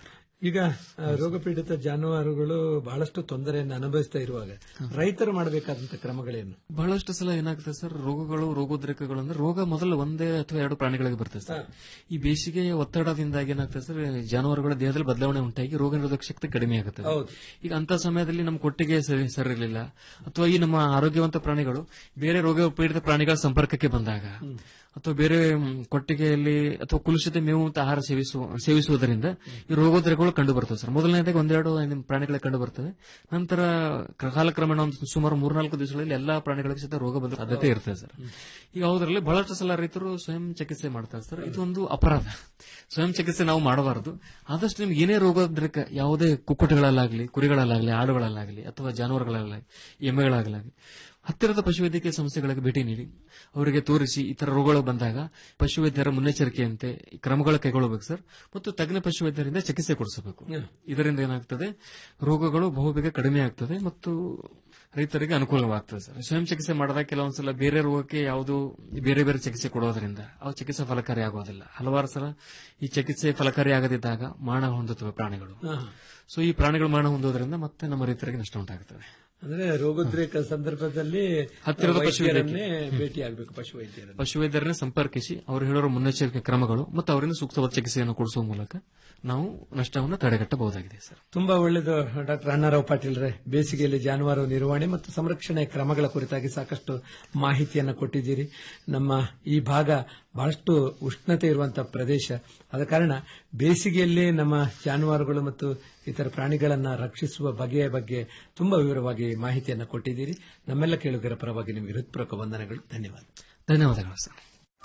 ಈಗ ಆ, ರೋಗ ಪೀಡಿತ ಜಾನುವಾರುಗಳು ಬಹಳಷ್ಟು ತೊಂದರೆಯನ್ನು ಅನುಭವಿಸ್ತಾ ಇರುವಾಗ ರೈತರು ಮಾಡಬೇಕಾದಂತ ಕ್ರಮಗಳೇನು ಬಹಳಷ್ಟು ಸಲ ಏನಾಗುತ್ತೆ ಸರ್ ರೋಗಗಳು ರೋಗೋದ್ರೇಕಗಳು ಅಂದ್ರೆ ರೋಗ ಮೊದಲು ಒಂದೇ ಅಥವಾ ಎರಡು ಪ್ರಾಣಿಗಳಿಗೆ ಬರ್ತದೆ ಸರ್ ಈ ಬೇಸಿಗೆ ಒತ್ತಡದಿಂದಾಗಿ ಏನಾಗ್ತದೆ ಸರ್ ಜಾನುವಾರುಗಳ ದೇಹದಲ್ಲಿ ಬದಲಾವಣೆ ಉಂಟಾಗಿ ರೋಗ ನಿರೋಧಕ ಶಕ್ತಿ ಕಡಿಮೆ ಆಗುತ್ತೆ ಹೌದು. ಈಗ ಅಂತ ಸಮಯದಲ್ಲಿ ನಮ್ಮ ಕೊಟ್ಟಿಗೆ ಸರಿ ಸರಿರಲಿಲ್ಲ ಅಥವಾ ಈ ನಮ್ಮ ಆರೋಗ್ಯವಂತ ಪ್ರಾಣಿಗಳು ಬೇರೆ ರೋಗ ಪೀಡಿತ ಪ್ರಾಣಿಗಳ ಸಂಪರ್ಕಕ್ಕೆ ಬಂದಾಗ ಅಥವಾ ಬೇರೆ ಮ್, ಕೊಟ್ಟಿಗೆಯಲ್ಲಿ ಅಥವಾ ಕುಲುಷಿತ ಮೇವು ಅಂತ ಆಹಾರ ಸೇವಿಸುವ ಸೇವಿಸುವುದರಿಂದ ಈ ರೋಗೋದ್ರೇಕಗಳು ಕಂಡು ಬರ್ತವೆ ಸರ್ ಮೊದಲನೇದಾಗಿ ಒಂದೆರಡು ನಿಮ್ಮ ಪ್ರಾಣಿಗಳಿಗೆ ಕಂಡು ಬರ್ತವೆ ನಂತರ ಕಾಲಕ್ರಮೇಣ ಒಂದು ಸುಮಾರು ಮೂರ್ನಾಲ್ಕು ದಿವಸಗಳಲ್ಲಿ ಎಲ್ಲಾ ಪ್ರಾಣಿಗಳಿಗೆ ಸಹಿತ ರೋಗ ಬರುವ ಸಾಧ್ಯತೆ ಇರ್ತದೆ ಸರ್ ಈಗ ಹೌದ್ರಲ್ಲಿ ಬಹಳಷ್ಟು ಸಲ ರೈತರು ಸ್ವಯಂ ಚಿಕಿತ್ಸೆ ಮಾಡ್ತಾರೆ ಸರ್ ಇದು ಒಂದು ಅಪರಾಧ ಸ್ವಯಂ ಚಿಕಿತ್ಸೆ ನಾವು ಮಾಡಬಾರದು ಆದಷ್ಟು ನಿಮ್ಗೆ ಏನೇ ರೋಗೋದ್ರೇಕ ಯಾವುದೇ ಕುಕ್ಕುಟಗಳಲ್ಲಾಗಲಿ ಕುರಿಗಳಲ್ಲಾಗಲಿ ಆಡುಗಳಲ್ಲಾಗಲಿ ಅಥವಾ ಜಾನುವಾರುಗಳಲ್ಲಾಗಲಿ ಎಮ್ಮೆಗಳಾಗಲಿ ಹತ್ತಿರದ ಪಶುವೈದ್ಯಕೀಯ ಸಂಸ್ಥೆಗಳಿಗೆ ಭೇಟಿ ನೀಡಿ ಅವರಿಗೆ ತೋರಿಸಿ ಈ ತರ ರೋಗಗಳು ಬಂದಾಗ ಪಶುವೈದ್ಯರ ಮುನ್ನೆಚ್ಚರಿಕೆಯಂತೆ ಈ ಕ್ರಮಗಳ ಕೈಗೊಳ್ಳಬೇಕು ಸರ್ ಮತ್ತು ತಜ್ಞ ಪಶುವೈದ್ಯರಿಂದ ಚಿಕಿತ್ಸೆ ಕೊಡಿಸಬೇಕು ಇದರಿಂದ ಏನಾಗ್ತದೆ ರೋಗಗಳು ಬಹುಬೇಗ ಕಡಿಮೆ ಆಗ್ತದೆ ಮತ್ತು ರೈತರಿಗೆ ಅನುಕೂಲವಾಗ್ತದೆ ಸರ್ ಸ್ವಯಂ ಚಿಕಿತ್ಸೆ ಮಾಡಿದಾಗ ಕೆಲವೊಂದ್ಸಲ ಬೇರೆ ರೋಗಕ್ಕೆ ಯಾವುದು ಬೇರೆ ಬೇರೆ ಚಿಕಿತ್ಸೆ ಕೊಡೋದ್ರಿಂದ ಅವು ಚಿಕಿತ್ಸೆ ಫಲಕಾರಿ ಆಗೋದಿಲ್ಲ ಹಲವಾರು ಸಲ ಈ ಚಿಕಿತ್ಸೆ ಫಲಕಾರಿ ಆಗದಿದ್ದಾಗ ಮಾಣ ಹೊಂದುತ್ತವೆ ಪ್ರಾಣಿಗಳು ಸೊ ಈ ಪ್ರಾಣಿಗಳು ಮಾಣ ಹೊಂದೋದ್ರಿಂದ ಮತ್ತೆ ನಮ್ಮ ರೈತರಿಗೆ ನಷ್ಟ ಉಂಟಾಗುತ್ತದೆ ಅಂದ್ರೆ ರೋಗೋದ್ರೇಕ ಸಂದರ್ಭದಲ್ಲಿ ಹತ್ತಿರದ ವೈದ್ಯರನ್ನೇ ಭೇಟಿಯಾಗಬೇಕು ಪಶು ವೈದ್ಯರನ್ನು ಪಶುವೈದ್ಯರನ್ನ ಸಂಪರ್ಕಿಸಿ ಅವರು ಹೇಳಿರೋ ಮುನ್ನೆಚ್ಚರಿಕೆ ಕ್ರಮಗಳು ಮತ್ತು ಅವರಿಂದ ಸೂಕ್ತವಾದ ಚಿಕಿತ್ಸೆಯನ್ನು ಕೊಡಿಸುವ ಮೂಲಕ ನಾವು ನಷ್ಟವನ್ನು ತಡೆಗಟ್ಟಬಹುದಾಗಿದೆ ಸರ್ ತುಂಬಾ ಒಳ್ಳೆಯದು ಡಾಕ್ಟರ್ ಅಣ್ಣಾರಾವ್ ಪಾಟೀಲ್ರೆ ಬೇಸಿಗೆಯಲ್ಲಿ ಜಾನುವಾರು ನಿರ್ವಹಣೆ ಮತ್ತು ಸಂರಕ್ಷಣೆ ಕ್ರಮಗಳ ಕುರಿತಾಗಿ ಸಾಕಷ್ಟು ಮಾಹಿತಿಯನ್ನು ಕೊಟ್ಟಿದ್ದೀರಿ ನಮ್ಮ ಈ ಭಾಗ ಬಹಳಷ್ಟು ಉಷ್ಣತೆ ಇರುವಂತಹ ಪ್ರದೇಶ ಆದ ಕಾರಣ ಬೇಸಿಗೆಯಲ್ಲಿ ನಮ್ಮ ಜಾನುವಾರುಗಳು ಮತ್ತು ಇತರ ಪ್ರಾಣಿಗಳನ್ನ ರಕ್ಷಿಸುವ ಬಗೆಯ ಬಗ್ಗೆ ತುಂಬಾ ವಿವರವಾಗಿ ಮಾಹಿತಿಯನ್ನು ಕೊಟ್ಟಿದ್ದೀರಿ ನಮ್ಮೆಲ್ಲ ಕೇಳುಗರ ಪರವಾಗಿ ನಿಮಗೆ ಹೃತ್ಪೂರ್ವಕ ವಂದನೆಗಳು ಧನ್ಯವಾದ ಧನ್ಯವಾದಗಳು ಸರ್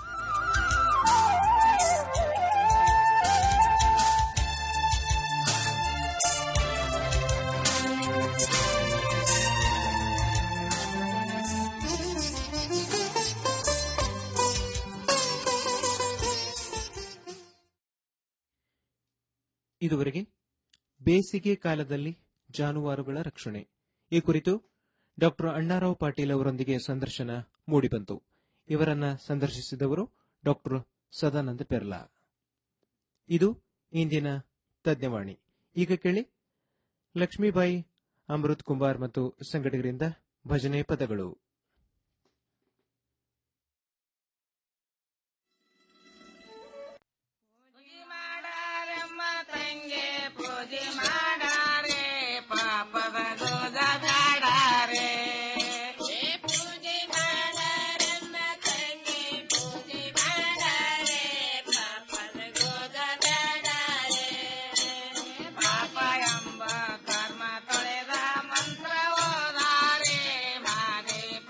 ಇದುವರೆಗೆ ಬೇಸಿಗೆ ಕಾಲದಲ್ಲಿ ಜಾನುವಾರುಗಳ ರಕ್ಷಣೆ ಈ ಕುರಿತು ಡಾಕ್ಟರ್ ಅಣ್ಣಾರಾವ್ ಪಾಟೀಲ್ ಅವರೊಂದಿಗೆ ಸಂದರ್ಶನ ಮೂಡಿಬಂತು ಇವರನ್ನ ಸಂದರ್ಶಿಸಿದವರು ಡಾಕ್ಟರ್ ಸದಾನಂದ ಪೆರ್ಲಾ ಇದು ಇಂದಿನ ತಜ್ಞವಾಣಿ ಈಗ ಕೇಳಿ ಲಕ್ಷ್ಮೀಬಾಯಿ ಅಮೃತ್ ಕುಮಾರ್ ಮತ್ತು ಸಂಗಡಿಗರಿಂದ ಭಜನೆ ಪದಗಳು ಪೂಜೆ ಮಾಡಾರೆ ಪಾಪದ ಗೋದ ಬೇಡಾರೆ ಪೂಜೆ ಮಾಡಾರಮ್ಮ ತಂಗಿ ಪೂಜೆ ಮಾಡಾರೆ ಪಾಪದ ಗೋದ ಬೇಡಾರೆ ಪಾಪ ಎಂಬ ಕರ್ಮ ತೊಳೆದ ಮಂತ್ರ ಓದಾರೆ ಮಾರೆ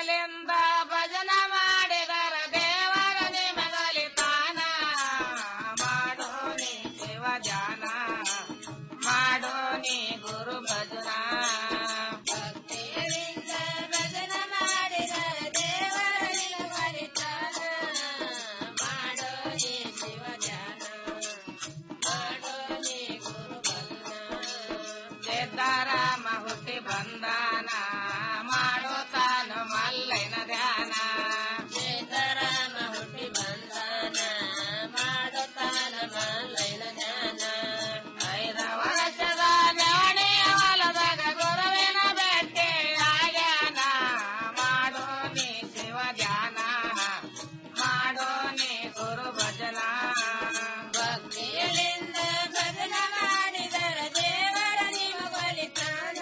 ಭಕ್ತಿಯಲಿಂದ ಭಜನ ಮಾಡಿದರ ದೇವರ ನಿಮಗಲಿತಾನ ಮಾಡೋ ನೀ ಶಿವ ಜಾನ ಮಾಡೋ ನೀ ಗುರು ಭಜನ ಭಕ್ತಿಯಲಿಂದ ಭಜನ ಮಾಡಿದರ ದೇವರ ನಿಮಗಲಿತಾನ ಮಾಡೋ ನೀ ಶಿವ ಜಾನ ಮಾಡೋ ನೀ ಗುರು ಭಜನ ಸಿದ್ದಾರಾಮ ಹುಟ್ಟಿ ಬಂದಾನ ಮಾಡೋ ತಾನು ಮಲ್ಲೈನ ಧ್ಯಾನ ಸಿದ್ದಾರಾಮ ಹುಟ್ಟಿ ಬಂದಾನ ಮಾಡೋ ತಾನು ಮಲ್ಲೈನ ಧ್ಯಾನ ಐದ ವರ್ಷದ ನ್ಯಾಣಿಯ ಹೊಲದಾಗ ಗುರುವಿನ ಭೇಟಿ ಆಗ್ಯಾನ ಮಾಡೋ ನೀ ಶಿವ ಧ್ಯಾನ ಮಾಡೋ ನೀ ಗುರು ಭಜನ ಭಕ್ತಿಯಲಿಂದ ಭಜನ ಮಾಡಿದರ ದೇವರ ನೀವು ಬಲಿತಾನ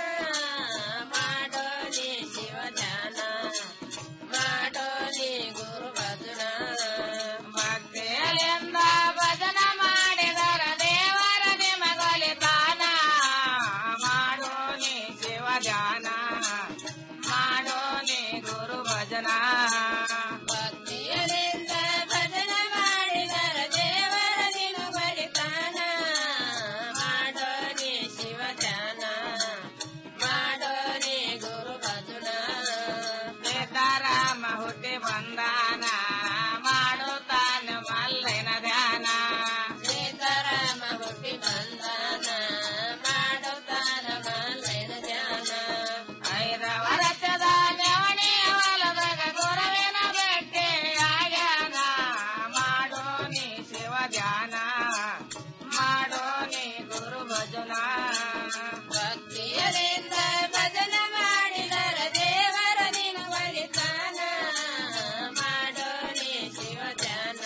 ಮಾಡೋ ನೀ ಶಿವ ಧ್ಯಾನ ಮಾಡೋ ನೀ ಗುರು ಭಜನ ಭಕ್ತಿಯಲಿಂದ ಭಜನ ಮಾಡಿದರ ದೇವರ ನಿಮಗೊಲಿತಾನ ಮಾಡೋ ನೀ ಶಿವ ಧ್ಯಾನ ಮಾಡೋ ನೀ ಗುರು ಭಜನ ಭಕ್ತಿಯಲಿಂದ ಭಜನ ಮಾಡಿದರ ದೇವರ ನಿಮಗೊಲಿತಾನ ಮಾಡೋ ನೀ ಶಿವ ಧ್ಯಾನ ಮಾಡೋ ನೀ ಗುರು ಭಜನ ಸಿದ್ದಾರಾಮ ಹುಟ್ಟಿ ಬಂದಾನ ಮಾಡೋ ತಾನ ಮಲ್ಲೈನ ಧ್ಯಾನ ಸೀತಾರಾಮ ಹುಟ್ಟಿ ಬಂದಾನ ಮಾಡೋ ತಾನ ಮಲ್ಲೈನ ಧ್ಯಾನ ಐದ ವರ್ಷದ ನೆವಣಿಯ ಹೊಲದಾಗ ಗುರುವಿನ ಭೇಟಿ ಆಗ್ಯಾನ ಮಾಡೋ ನೀ ಶಿವ ಧ್ಯಾನ ಮಾಡೋ ನೀ ಗುರು ಭಜನ ಭಕ್ತಿಯಲಿಂದ ಭಜನ ಮಾಡಿದರ ದೇವರ ನೀನು ಬಲಿತಾನ ಮಾಡೋ ನೀ ಶಿವ ಧ್ಯಾನ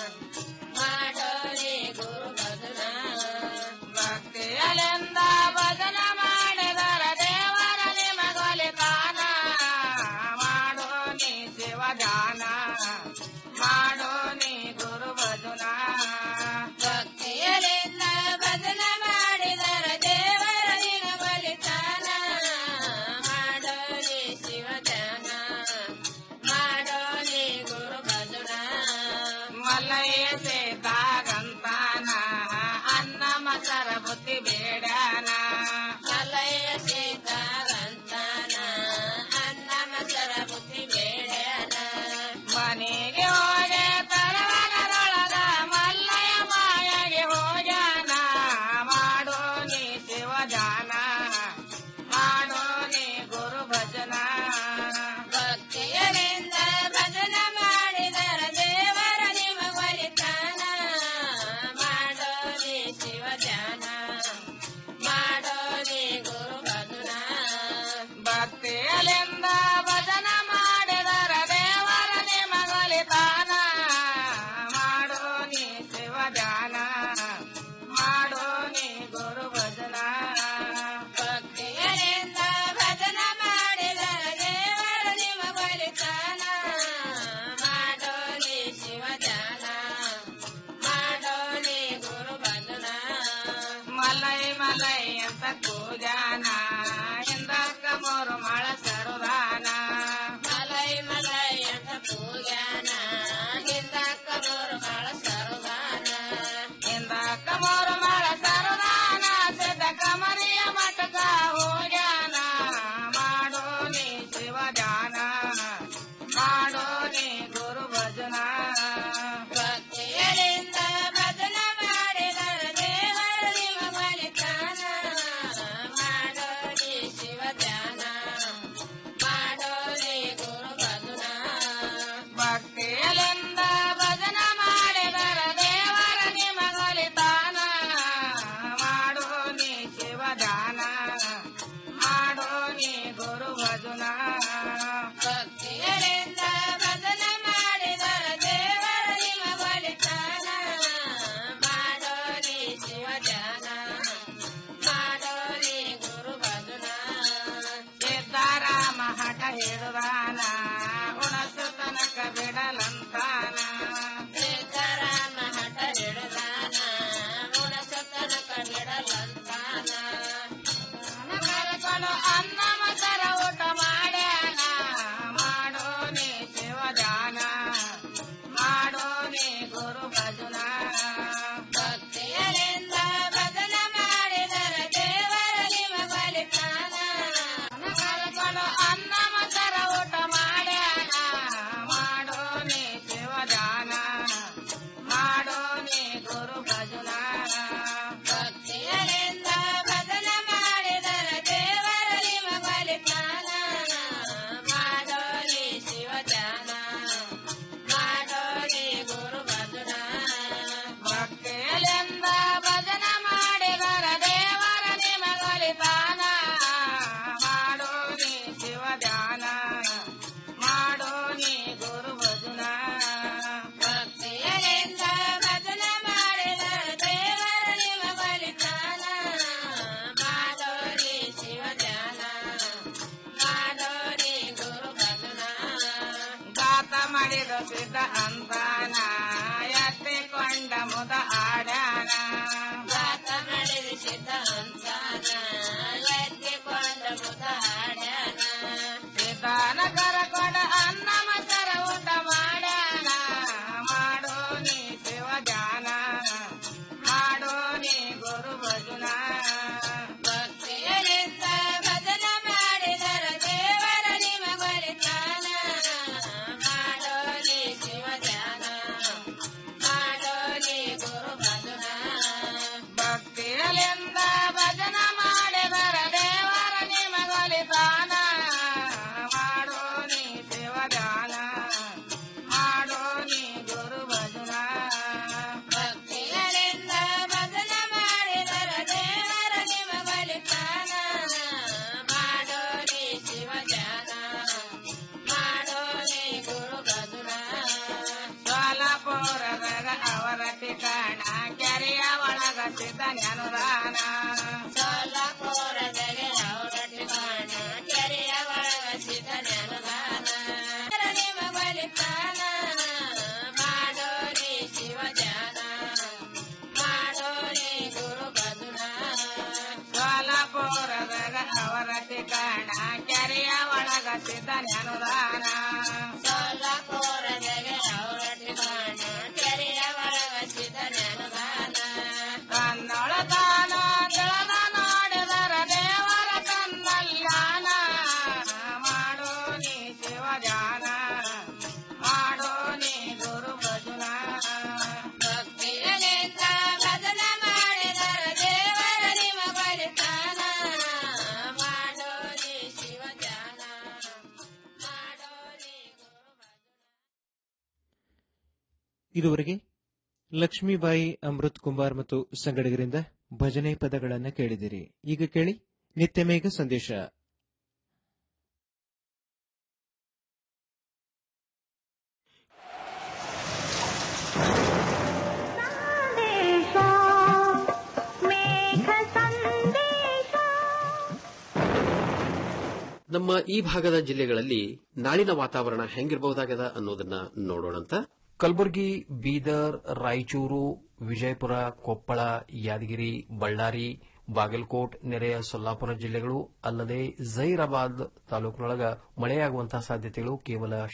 ಮಾಡೋ ನೀ ಗುರು ಭಜನ ಭಕ್ತಿಯಲಿಂದ ಭಜನ ಮಾಡಿದರ ದೇವರ ನಿಮಗೊಲಿತಾನ ಮಾಡೋ ನೀ ಶಿವ ಧ್ಯಾನ ಮಾಡೋ ನೀ ಗುರು ಭಜನ ಭಕ್ತಿಯಲಿಂದ ಭಜನ ಮಾಡಿದರ ದೇವರ ನಿಮಗೊಲಿತಾನ ಮಾಡೋ ನೀ ಶಿವ ಧ್ಯಾನ ಮಾಡೋ ನೀ ಗುರು ಭಜನ ಮಲ್ಲಯ್ಯ ಸೇತಾಗಂತಾನ ಅನ್ನ ಮಕರ ಬುದ್ಧಿ ಬೇಡಾನ ಮಲ್ಲಯ್ಯ ಸೇತಾಗಂತಾನ ಅನ್ನ ಮಕರ ಬುದ್ಧಿ ಬೇಡಾನ ಮನೆಗೆ ಹೋದೆ ತರವನರೊಳಗ ಮಲ್ಲಯ್ಯ ಮಾಯಗೆ ಹೋಗ್ಯಾನ ಮಾಡೋ ನೀ ಶಿವ ಧ್ಯಾನ ಮಾಡೋ ನೀ ಗುರು ಭಜನ ಭಕ್ತಿಯರಿಂದ ಭಜನ ಮಾಡಿದರ ದೇವರ ನಿಮ್ಮ ಬಲಿತಾನ ಮಾಡೋ ನೀ ಶಿವ ಧ್ಯಾನ ಮಾಡೋ ನೀ ಗುರು ಭಜನ ಭಕ್ತಿಯಲಿಂದ ಭಜನ ಮಾಡಿದರ ದೇವರ ನಿಮಗೊಲಿತಾನ ಮಾಡೋ ನೀ ಶಿವ ಧ್ಯಾನ ಮಾಡೋ ನೀ ಗುರು ಭಜನ ಭಕ್ತಿಯಲಿಂದ ಭಜನ ಮಾಡಿದರ ದೇವರ ನಿಮಗೊಲಿತಾನ ಮಾಡೋ ನೀ ಶಿವ ಧ್ಯಾನ ಮಾಡೋ ನೀ ಗುರು ಭಜನ ಮಲೈ ಮಲೈ ಅಂತ ಕೂಜಾನ ಹಿಂದಕ್ಕ ಮೂರು ಮಳ ಸರುದಾನ ಮಲೈ ಮಲೈ ಅಂತ ಕೂಜಾನ ಹಿಂದಕ್ಕ ಮೂರು ಮಳ ಸರುದಾನ ಹಿಂದಕ್ಕ ಮೂರು ಮಳ ಸರುದಾನ ಸಿದ್ಧ ಕಮರಿಯ ಮಟಕ ಹೋಗ್ಯಾನ ಮಾಡೋ ನೀ ಶಿವ ಧ್ಯಾನ ಮಾಡೋ ನೀ ಗುರು ಭಜನ ಭಕ್ತಿಯರಿಂದ ಭಜನ ಮಾಡಿದರ ದೇವರ ನಿಮ್ಮ ಬಲಿತಾನ ಮಾಡೋ ನೀ ಶಿವ ಧ್ಯಾನ ಮಾಡೋ ನೀ ಗುರು ಭಜನ ಭಕ್ತಿಯಲಿಂದ ಭಜನ ಮಾಡಿದರ ದೇವರ ನಿಮಗೊಲಿತಾನ ಮಾಡೋ ನೀ ಶಿವ ಧ್ಯಾನ ಮಾಡೋ ನೀ ಗುರು ಭಜನ ಭಕ್ತಿಯಲಿಂದ ಭಜನ ಮಾಡಿದರ ದೇವರ ನಿಮಗೊಲಿತಾನ ಮಾಡೋ ನೀ ಶಿವ ಧ್ಯಾನ ಮಾಡೋ ನೀ ಗುರು ಭಜನ ಸಿದ್ದಾರಾಮ ಹಠ ಹಿಡುದಾನ ಉಣಸು ತನಕ ಬಿಡಲಂತಾನ ಸಿದ್ದಾರಾಮ ಹಠ ಹಿಡುದಾನ ಉಣಸು ತನಕ ಬಿಡಲಂತಾನ ಕರ್ಕೊಂಡು ಅನ್ನ ಮಕರ ಊಟ ಮಾಡ್ಯಾನ ಮಾಡೋ ಸಿದ್ಧ ಅಂತಾನ ಎತ್ತಿಕೊಂಡ ಮುದಾಡ್ಯಾನ ಸಿದ್ಧಾನ ಕರಕೊಂಡ ಅನ್ನ ಮಸರ ಊಟ ಮಾಡ್ಯಾನ ಮಾಡೋ ನೀ ಶಿವ ಧ್ಯಾನ ಮಾಡೋ ನೀ ಗುರು ಭಜನ ಭಕ್ತಿಯಲ್ಲಿದ್ದ ಭಜನ ಮಾಡಿದರ ದೇವರ ನಿಮಗೊಲಿತಾನ ಮಾಡೋ ನೀ ಶಿವ ಧ್ಯಾನ ಮಾಡೋ ನೀ ಗುರು ಭಜನ ಭಕ್ತಿಯಲಿಂದ ಭಜನ ಮಾಡಿದರ ದೇವರ ನಿಮಗೊಲಿತಾನ ಮಾಡೋ ನೀ ಶಿವ ಧ್ಯಾನ ಮಾಡೋ ನೀ ಗುರು ಭಜನ ಭಕ್ತಿಯಲಿಂದ ಭಜನ ಮಾಡಿದರ ದೇವರ ನಿಮಗೊಲಿತಾನ ಮಾಡೋ ನೀ ಶಿವ ಧ್ಯಾನ ಮಾಡೋ ನೀ ಗುರು ಭಜನ ಸೋಲಾಪುರದಾಗ ಅವರ ಠಿಕಾಣ ಕೆರೆಯ ಒಳಗ ಸಿದ್ಧ ಅನುದಾನ ಸೋಲಾಪುರದಲ್ಲಿ ಅವರ ಠಿಕಾಣ ಕೆರೆಯ ಒಳಗ ಸಿದ್ಧ ಅನುದಾನ ನಿಮಗೊಲಿತಾನ ಮಾಡೋ ನೀ ಶಿವ ಧ್ಯಾನ ಮಾಡೋ ನೀ ಗುರು ಭಜನ ಸೋಲಾಪುರದಾಗ ಅವರ ಠಿಕಾಣ ಕೆರೆಯ ಒಳಗ ಸಿದ್ಧ ಅನುದಾನ ಸೋಲಾಪುರದಲ್ಲಿ ಅವರ ಠಿಕಾಣ ಕೆರೆಯ ಒಳಗ ಸಿದ್ಧ ಅನುದಾನ ಕನ್ನಡ ದಾನ ಗೆಳದ ನೋಡಿದರ ದೇವರ ಕನ್ನಲ್ಯಾನ ಮಾಡೋ ನೀ ಶಿವ ಧ್ಯಾನ ಮಾಡೋ ನೀ ಗುರು ಭಜನ ಭಕ್ತಿಯಲಿಂದ ಭಜನ ಮಾಡಿದರ ದೇವರ ನಿಮಗೊಲಿತಾನ ಮಾಡೋ ನೀ ಶಿವ ಧ್ಯಾನ ಮಾಡೋ ನೀ ಗುರು ಇದುವರೆಗೆ ಲಕ್ಷ್ಮೀಬಾಯಿ ಅಮೃತ್ ಕುಂಬಾರ್ ಮತ್ತು ಸಂಗಡಿಗರಿಂದ ಭಜನೆ ಪದಗಳನ್ನು ಕೇಳಿದಿರಿ ಈಗ ಕೇಳಿ ನಿತ್ಯಮೇಘ ಸಂದೇಶ ನಮ್ಮ ಈ ಭಾಗದ ಜಿಲ್ಲೆಗಳಲ್ಲಿ ನಾಳಿನ ವಾತಾವರಣ ಹೆಂಗಿರಬಹುದಾಗದ ಅನ್ನೋದನ್ನ ನೋಡೋಣಂತ ಕಲಬುರಗಿ ಬೀದರ್ ರಾಯಚೂರು ವಿಜಯಪುರ ಕೊಪ್ಪಳ ಯಾದಗಿರಿ ಬಳ್ಳಾರಿ ಬಾಗಲಕೋಟ್ ನೆರೆಯ ಸೊಲ್ಲಾಪುರ ಜಿಲ್ಲೆಗಳು ಅಲ್ಲದೆ ಜೈರಾಬಾದ್ ತಾಲೂಕಿನೊಳಗ ಮಳೆಯಾಗುವಂತಹ ಸಾಧ್ಯತೆಗಳು ಕೇವಲ